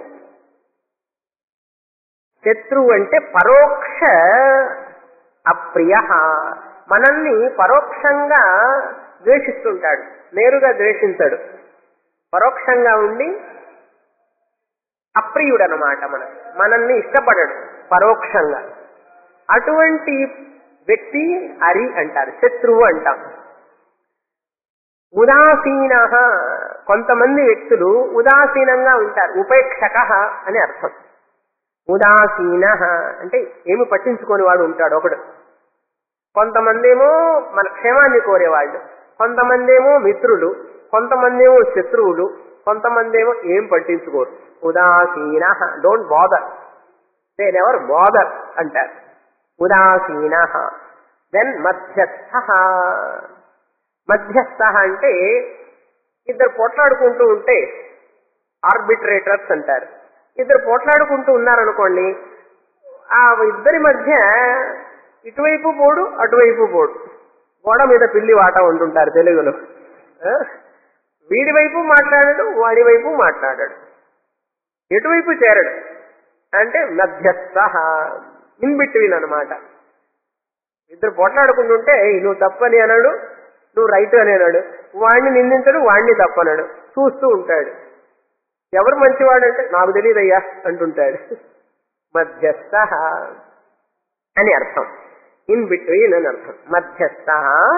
శత్రువు అంటే పరోక్ష అప్రియ మనల్ని పరోక్షంగా ద్వేషిస్తుంటాడు నేరుగా ద్వేషించడు పరోక్షంగా ఉండి అప్రియుడనమాట మన మనల్ని ఇష్టపడడు పరోక్షంగా అటువంటి వ్యక్తి అరి అంటారు శత్రువు అంటాం ఉదాసీన కొంతమంది వ్యక్తులు ఉదాసీనంగా ఉంటారు ఉపేక్షక అని అర్థం ఉదాసీన అంటే ఏమి పట్టించుకొని వాడు ఉంటాడు ఒకడు కొంతమంది ఏమో మన క్షేమాన్ని కోరేవాళ్ళు కొంతమంది ఏమో మిత్రులు కొంతమంది ఏమో శత్రువులు కొంతమంది ఏమో ఏం పట్టించుకోరు ఉదాసీన don't bother they never bother అంటారు ఉదాసీన దెన్ మధ్యస్థ మధ్యస్థ అంటే ఇద్దరు పోట్లాడుకుంటూ ఉంటే ఆర్బిట్రేటర్స్ అంటారు ఇద్దరు పోట్లాడుకుంటూ ఉన్నారనుకోండి ఆ ఇద్దరి మధ్య ఇటువైపు పోడు అటువైపు పోడు గోడ మీద పిల్లి వాట ఉంటుంటారు తెలుగులో ఆ? వీడి వైపు మాట్లాడాడు వాడి వైపు మాట్లాడాడు ఎటువైపు చేరడు అంటే మధ్యస్థ ఇన్ బిట్వీన్ అనమాట ఇద్దరు పోట్లాడుకుంటుంటే "ఏయ్, నువ్వు తప్పని అన్నాడు నువ్వు రైట్ అని అన్నాడు వాడిని నిందించడు వాడిని తప్పన్నాడు చూస్తూ ఉంటాడు ఎవరు మంచివాడు అంటే నాకు తెలియదయ్యా అంటుంటాడు మధ్యస్థ అని అర్థం ఇన్ బిట్వీన్ అని అర్థం మధ్యస్థ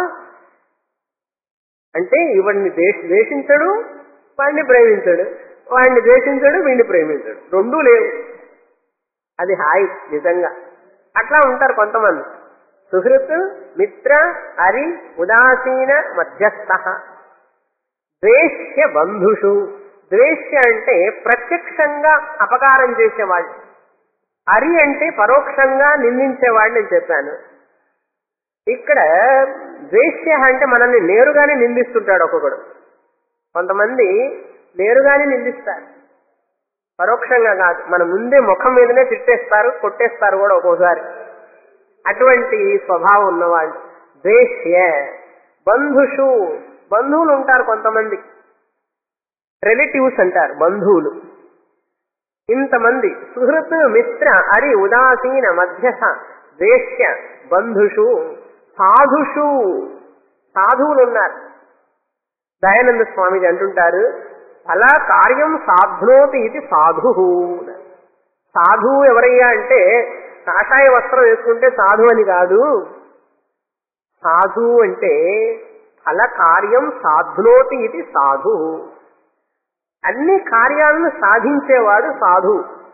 అంటే ఇవన్నీ దేశ ద్వేషించడు వాడిని ప్రేమించడు వాడిని ద్వేషించడు వీడిని ప్రేమించడు రెండూ లేవు అది హాయి నిజంగా అట్లా ఉంటారు కొంతమంది సుహృత్ మిత్ర హరి ఉదాసీన మధ్యస్థ ద్వేష్య బంధుషు ద్వేష్య అంటే ప్రత్యక్షంగా అపకారం చేసేవాళ్ళు హరి అంటే పరోక్షంగా నిందించేవాళ్ళు నేను చెప్పాను ఇక్కడ ద్వేష్య అంటే మనల్ని నేరుగానే నిందిస్తుంటాడు ఒక్కొక్కడు కొంతమంది నేరుగానే నిందిస్తారు పరోక్షంగా కాదు మన ముందే ముఖం మీదనే తిట్టేస్తారు కొట్టేస్తారు కూడా ఒక్కోసారి అటువంటి స్వభావం ఉన్నవాళ్ళు ద్వేష్య బంధుషు బంధువులు ఉంటారు కొంతమంది రిలేటివ్స్ అంటారు బంధువులు ఇంతమంది సుహృత్ మిత్ర అరి ఉదాసీన మధ్య ద్వేష్య బంధుషు సాధుషు సాధువులు ఉన్నారు దయానంద స్వామిజీ అంటుంటారు అలా కార్యం సాధ్నోతి ఇది సాధు సాధువు ఎవరయ్యా అంటే కాషాయ వస్త్రం వేసుకుంటే సాధు అని కాదు సాధు అంటే ఫల కార్యం సాధునోతి ఇది సాధు అన్ని కార్యాలను సాధించేవాడు సాధు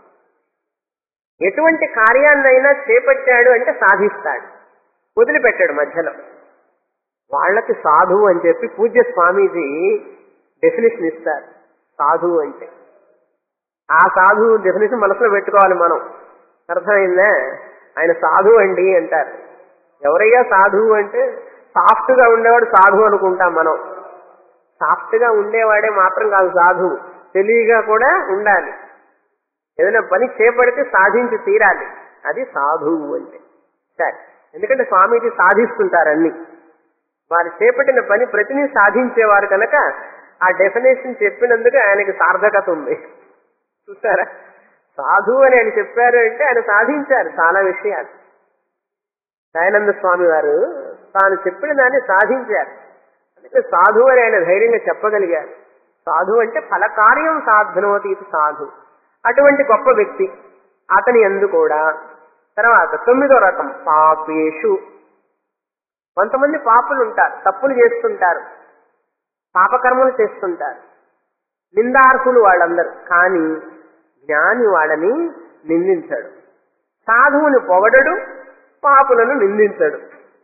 ఎటువంటి కార్యాన్నైనా చేపట్టాడు అంటే సాధిస్తాడు వదిలిపెట్టాడు మధ్యలో వాళ్ళకి సాధువు అని చెప్పి పూజ్య స్వామీజీ డెఫినేషన్ ఇస్తారు సాధువు అంటే ఆ సాధువు డెఫినేషన్ మనసులో పెట్టుకోవాలి మనం అర్థమైందా ఆయన సాధువు అండి అంటారు ఎవరయ్యా సాధువు అంటే సాఫ్ట్ గా ఉండేవాడు సాధువు అనుకుంటాం మనం సాఫ్ట్ గా ఉండేవాడే మాత్రం కాదు సాధువు తెలివిగా కూడా ఉండాలి ఏదైనా పని చేపడితే సాధించి తీరాలి అది సాధువు అంటే సరే ఎందుకంటే స్వామీజీ సాధిస్తుంటారు అన్ని వారు చేపట్టిన పని ప్రతిని సాధించేవారు కనుక ఆ డెఫినేషన్ చెప్పినందుకు ఆయనకి సార్థకత ఉంది చూసారా సాధువు అని ఆయన చెప్పారు అంటే ఆయన సాధించారు చాలా విషయాలు దయానంద స్వామి వారు తాను చెప్పిన దాన్ని సాధించారు అందుకే సాధువు అని ఆయన ధైర్యంగా చెప్పగలిగారు సాధువు అంటే ఫలకార్యం సాధనవతి ఇది సాధు అటువంటి గొప్ప వ్యక్తి అతని ఎందు కూడా తర్వాత తొమ్మిదో రకం పాపేషు కొంతమంది పాపులు ఉంటారు తప్పులు చేస్తుంటారు పాపకర్మలు చేస్తుంటారు నిందార్హులు వాళ్ళందరూ కానీ జ్ఞాని వాళ్ళని నిందించడు సాధువుని పొగడడు పాపులను నిందించడు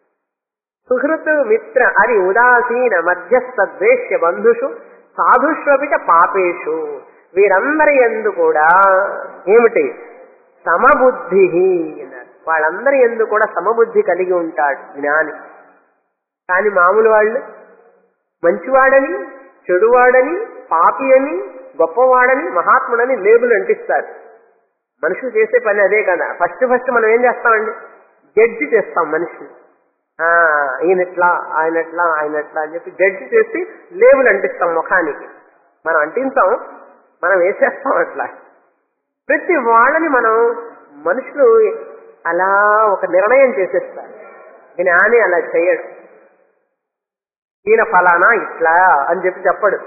సుహృత్ మిత్ర అరి ఉదాసీన మధ్యస్థ ద్వేష్య బంధుషు సాధుష్వపిట పాపేషు వీరందరి ఎందు కూడా ఏమిటి సమబుద్ధి అన్నారు వాళ్ళందరి ఎందు కూడా సమబుద్ధి కలిగి ఉంటాడు జ్ఞాని కానీ మామూలు వాళ్ళు మంచివాడని చెడువాడని పాపి అని గొప్పవాడని మహాత్ముడని లేబుల్ అంటిస్తారు మనుషులు చేసే పని అదే కదా ఫస్ట్ ఫస్ట్ మనం ఏం చేస్తామండి జడ్జి చేస్తాం మనిషిని ఆ, ఈయనెట్లా ఆయనెట్లా ఆయనెట్లా అని చెప్పి జడ్జి చేసి లేబుల్ అంటిస్తాం ముఖానికి మనం అంటించాం మనం వేసేస్తాం అట్లా ప్రతి వాళ్ళని మనం మనుషులు అలా ఒక నిర్ణయం చేసేస్తారు జ్ఞాని అలా చేయడు ఈయన ఫలానా ఇట్లా అని చెప్పి చెప్పడు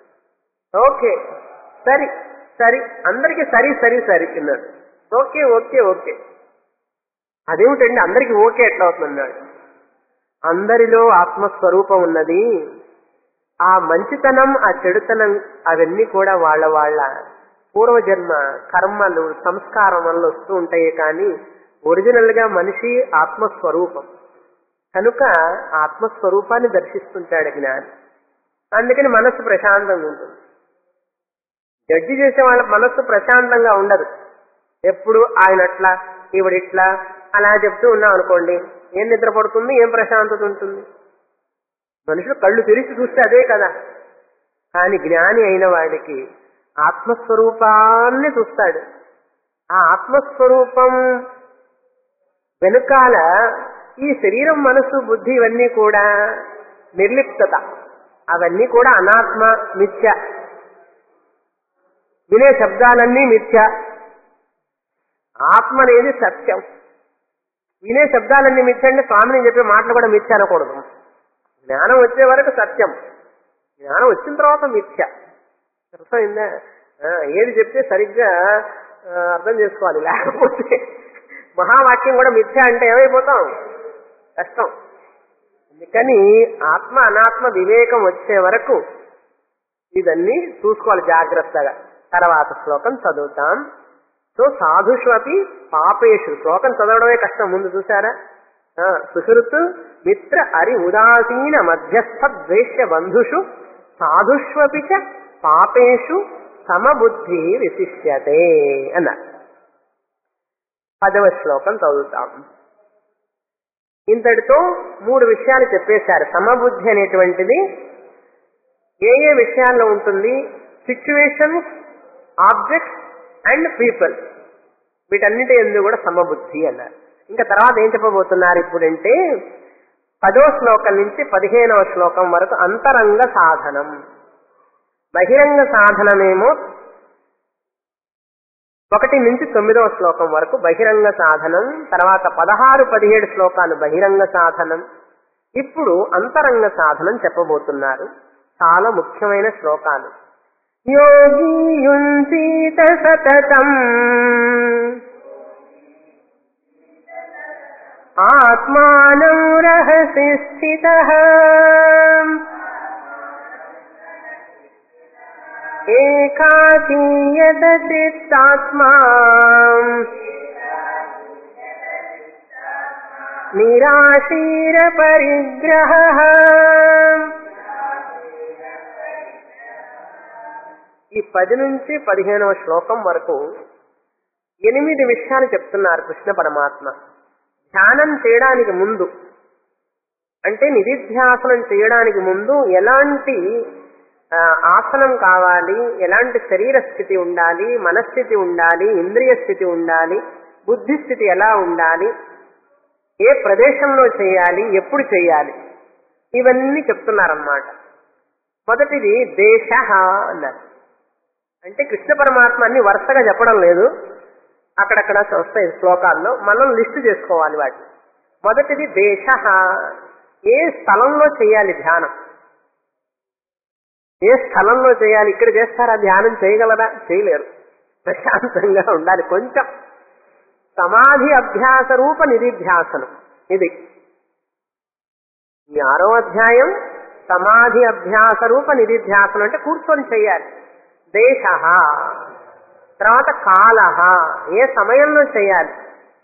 ఓకే సరి సరి అందరికీ సరి సరి సరి అన్నాడు ఓకే ఓకే ఓకే అదేమిటండి అందరికీ ఓకే ఎట్లా అవుతుందన్నాడు అందరిలో ఆత్మస్వరూపం ఉన్నది ఆ మంచితనం ఆ చెడుతనం అవన్నీ కూడా వాళ్ళ వాళ్ళ పూర్వజన్మ కర్మలు సంస్కారం వల్ల వస్తూ ఉంటాయి కానీ ఒరిజినల్ గా మనిషి ఆత్మస్వరూపం కనుక ఆత్మస్వరూపాన్ని దర్శిస్తుంటాడు జ్ఞాని అందుకని మనస్సు ప్రశాంతంగా ఉంటుంది జడ్జి చేసే వాళ్ళ మనస్సు ప్రశాంతంగా ఉండదు ఎప్పుడు ఆయన అట్లా ఈవిడిట్లా అలా చెప్తూ ఉన్నాం అనుకోండి ఏం నిద్ర పడుతుంది ఏం ప్రశాంతత ఉంటుంది మనుషులు కళ్ళు తెరిచి చూస్తే అదే కదా కానీ జ్ఞాని అయిన వాడికి ఆత్మస్వరూపాన్ని చూస్తాడు ఆ ఆత్మస్వరూపం వెనుకాల ఈ శరీరం మనసు బుద్ధి ఇవన్నీ కూడా నిర్లిప్తత అవన్నీ కూడా అనాత్మ మిథ్య వినే శబ్దాలన్నీ మిథ్య ఆత్మ అనేది సత్యం వినే శబ్దాలన్నీ మిథ్య అంటే స్వామిని చెప్పే మాటలు కూడా మిథ్య అనకూడదు జ్ఞానం వచ్చే వరకు సత్యం జ్ఞానం వచ్చిన తర్వాత మిథ్య అర్థమైందా ఆ, ఏది చెప్తే సరిగ్గా ఆ, అర్థం చేసుకోవాలి లేకపోతే మహావాక్యం కూడా మిథ్య అంటే ఏమైపోతాం కష్టం అందుకని ఆత్మ అనాత్మ వివేకం వచ్చే వరకు ఇదన్నీ చూసుకోవాలి జాగ్రత్తగా తర్వాత శ్లోకం చదువుతాం సో సాధుష్వపి పాపేషు శ్లోకం చదవడమే కష్టం ముందు చూసారా ఆ, సుహృత్ మిత్ర అరి ఉదాసీన మధ్యస్థ ద్వేష్య బంధుషు సాధుష్వపి చ పాపేషు సమబుద్ధి విశిష్యతే అన్నారు పదవ శ్లోకం చదువుతాం ఇంతటితో మూడు విషయాలు చెప్పేశారు సమబుద్ధి అనేటువంటిది ఏ ఏ విషయాల్లో ఉంటుంది సిచ్యువేషన్స్ ఆబ్జెక్ట్స్ అండ్ పీపుల్ వీటన్నిటి ఎందు కూడా సమబుద్ధి అన్నారు ఇంకా తర్వాత ఏం చెప్పబోతున్నారు ఇప్పుడంటే పదో శ్లోకం నుంచి పదిహేనవ శ్లోకం వరకు అంతరంగ సాధనం బహిరంగ సాధనమేమో ఒకటి నుంచి తొమ్మిదవ శ్లోకం వరకు బహిరంగ సాధనం తర్వాత పదహారు పదిహేడు శ్లోకాలు బహిరంగ సాధనం ఇప్పుడు అంతరంగ సాధనం చెప్పబోతున్నారు చాలా ముఖ్యమైన శ్లోకాలు యోగి యుంసీత సతతం ఆత్మానం రహసి స్థిత ఏకాకీయత చిత్తాత్మా నిరాశీర పరిగ్రహ ఈ పది నుంచి పదిహేనవ శ్లోకం వరకు ఎనిమిది విషయాలు చెప్తున్నారు కృష్ణ పరమాత్మ ధ్యానం చేయడానికి ముందు అంటే నిధిధ్యాసనం చేయడానికి ముందు ఎలాంటి ఆ, ఆసనం కావాలి ఎలాంటి శరీర స్థితి ఉండాలి మనస్థితి ఉండాలి ఇంద్రియ స్థితి ఉండాలి బుద్ధి స్థితి ఎలా ఉండాలి ఏ ప్రదేశంలో చేయాలి ఎప్పుడు చేయాలి ఇవన్నీ చెప్తున్నారన్నమాట మొదటిది దేశ అన్నారు అంటే కృష్ణ పరమాత్మ అన్ని వరుసగా చెప్పడం లేదు అక్కడక్కడ వస్తాయి శ్లోకాల్లో మనం లిస్టు చేసుకోవాలి వాటిని మొదటిది దేశ ఏ స్థలంలో చేయాలి ధ్యానం ఏ స్థలంలో చేయాలి ఇక్కడ చేస్తారా ధ్యానం చేయగలరా చేయలేరు ప్రశాంతంగా ఉండాలి కొంచెం సమాధి అభ్యాస రూప నిధిధ్యాసనం ఇది ఈ ఆరో అధ్యాయం సమాధి అభ్యాస రూప నిధిధ్యాసనం అంటే కూర్చొని చేయాలి దేశ తర్వాత కాల ఏ సమయంలో చేయాలి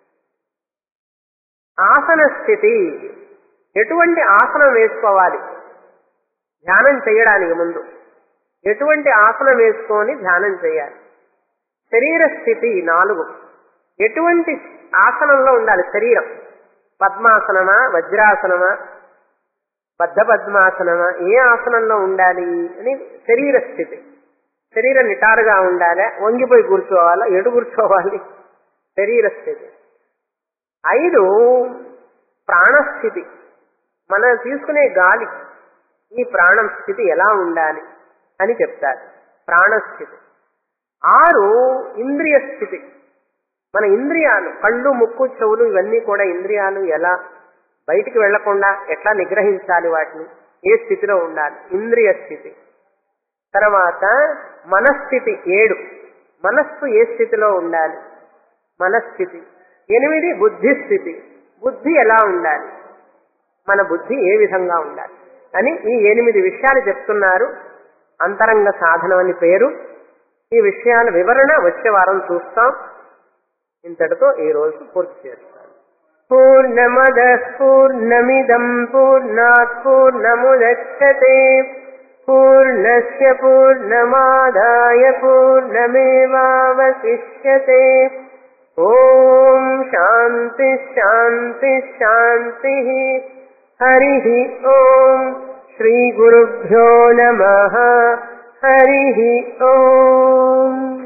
ఆసన స్థితి ఎటువంటి ఆసనం వేసుకోవాలి ధ్యానం చేయడానికి ముందు ఎటువంటి ఆసనం వేసుకొని ధ్యానం చేయాలి శరీర స్థితి నాలుగు ఎటువంటి ఆసనంలో ఉండాలి శరీరం పద్మాసనమా వజ్రాసనమా బద్ధ పద్మాసనమా ఏ ఆసనంలో ఉండాలి అని శరీర స్థితి శరీరం నిటారుగా ఉండాలా వంగిపోయి కూర్చోవాలా ఎటు కూర్చోవాలి శరీర స్థితి ఐదు ప్రాణస్థితి మనం తీసుకునే గాలి ఈ ప్రాణం స్థితి ఎలా ఉండాలి అని చెప్తారు ప్రాణస్థితి ఆరు ఇంద్రియ స్థితి మన ఇంద్రియాలు కళ్ళు ముక్కు చెవులు ఇవన్నీ కూడా ఇంద్రియాలు ఎలా బయటికి వెళ్లకుండా ఎట్లా నిగ్రహించాలి వాటిని ఏ స్థితిలో ఉండాలి ఇంద్రియ స్థితి తర్వాత మనస్థితి ఏడు మనస్సు ఏ స్థితిలో ఉండాలి మనస్థితి ఎనిమిది బుద్ధి స్థితి బుద్ధి ఎలా ఉండాలి మన బుద్ధి ఏ విధంగా ఉండాలి అని ఈ ఎనిమిది విషయాలు చెప్తున్నారు అంతరంగ సాధనం అని పేరు ఈ విషయాల వివరణ వచ్చే వారం చూస్తాం ఇంతటితో ఈ రోజు పూర్తి చేస్తాం పూర్ణమద పూర్ణమిదం పూర్ణాత్ పూర్ణముదచ్చతే పూర్ణస్య పూర్ణమాదాయ పూర్ణమేవావశిష్యతే ఓం శాంతి శాంతి శాంతి హరి ఓం శ్రీ గురుభ్యో నమ హరి ఓం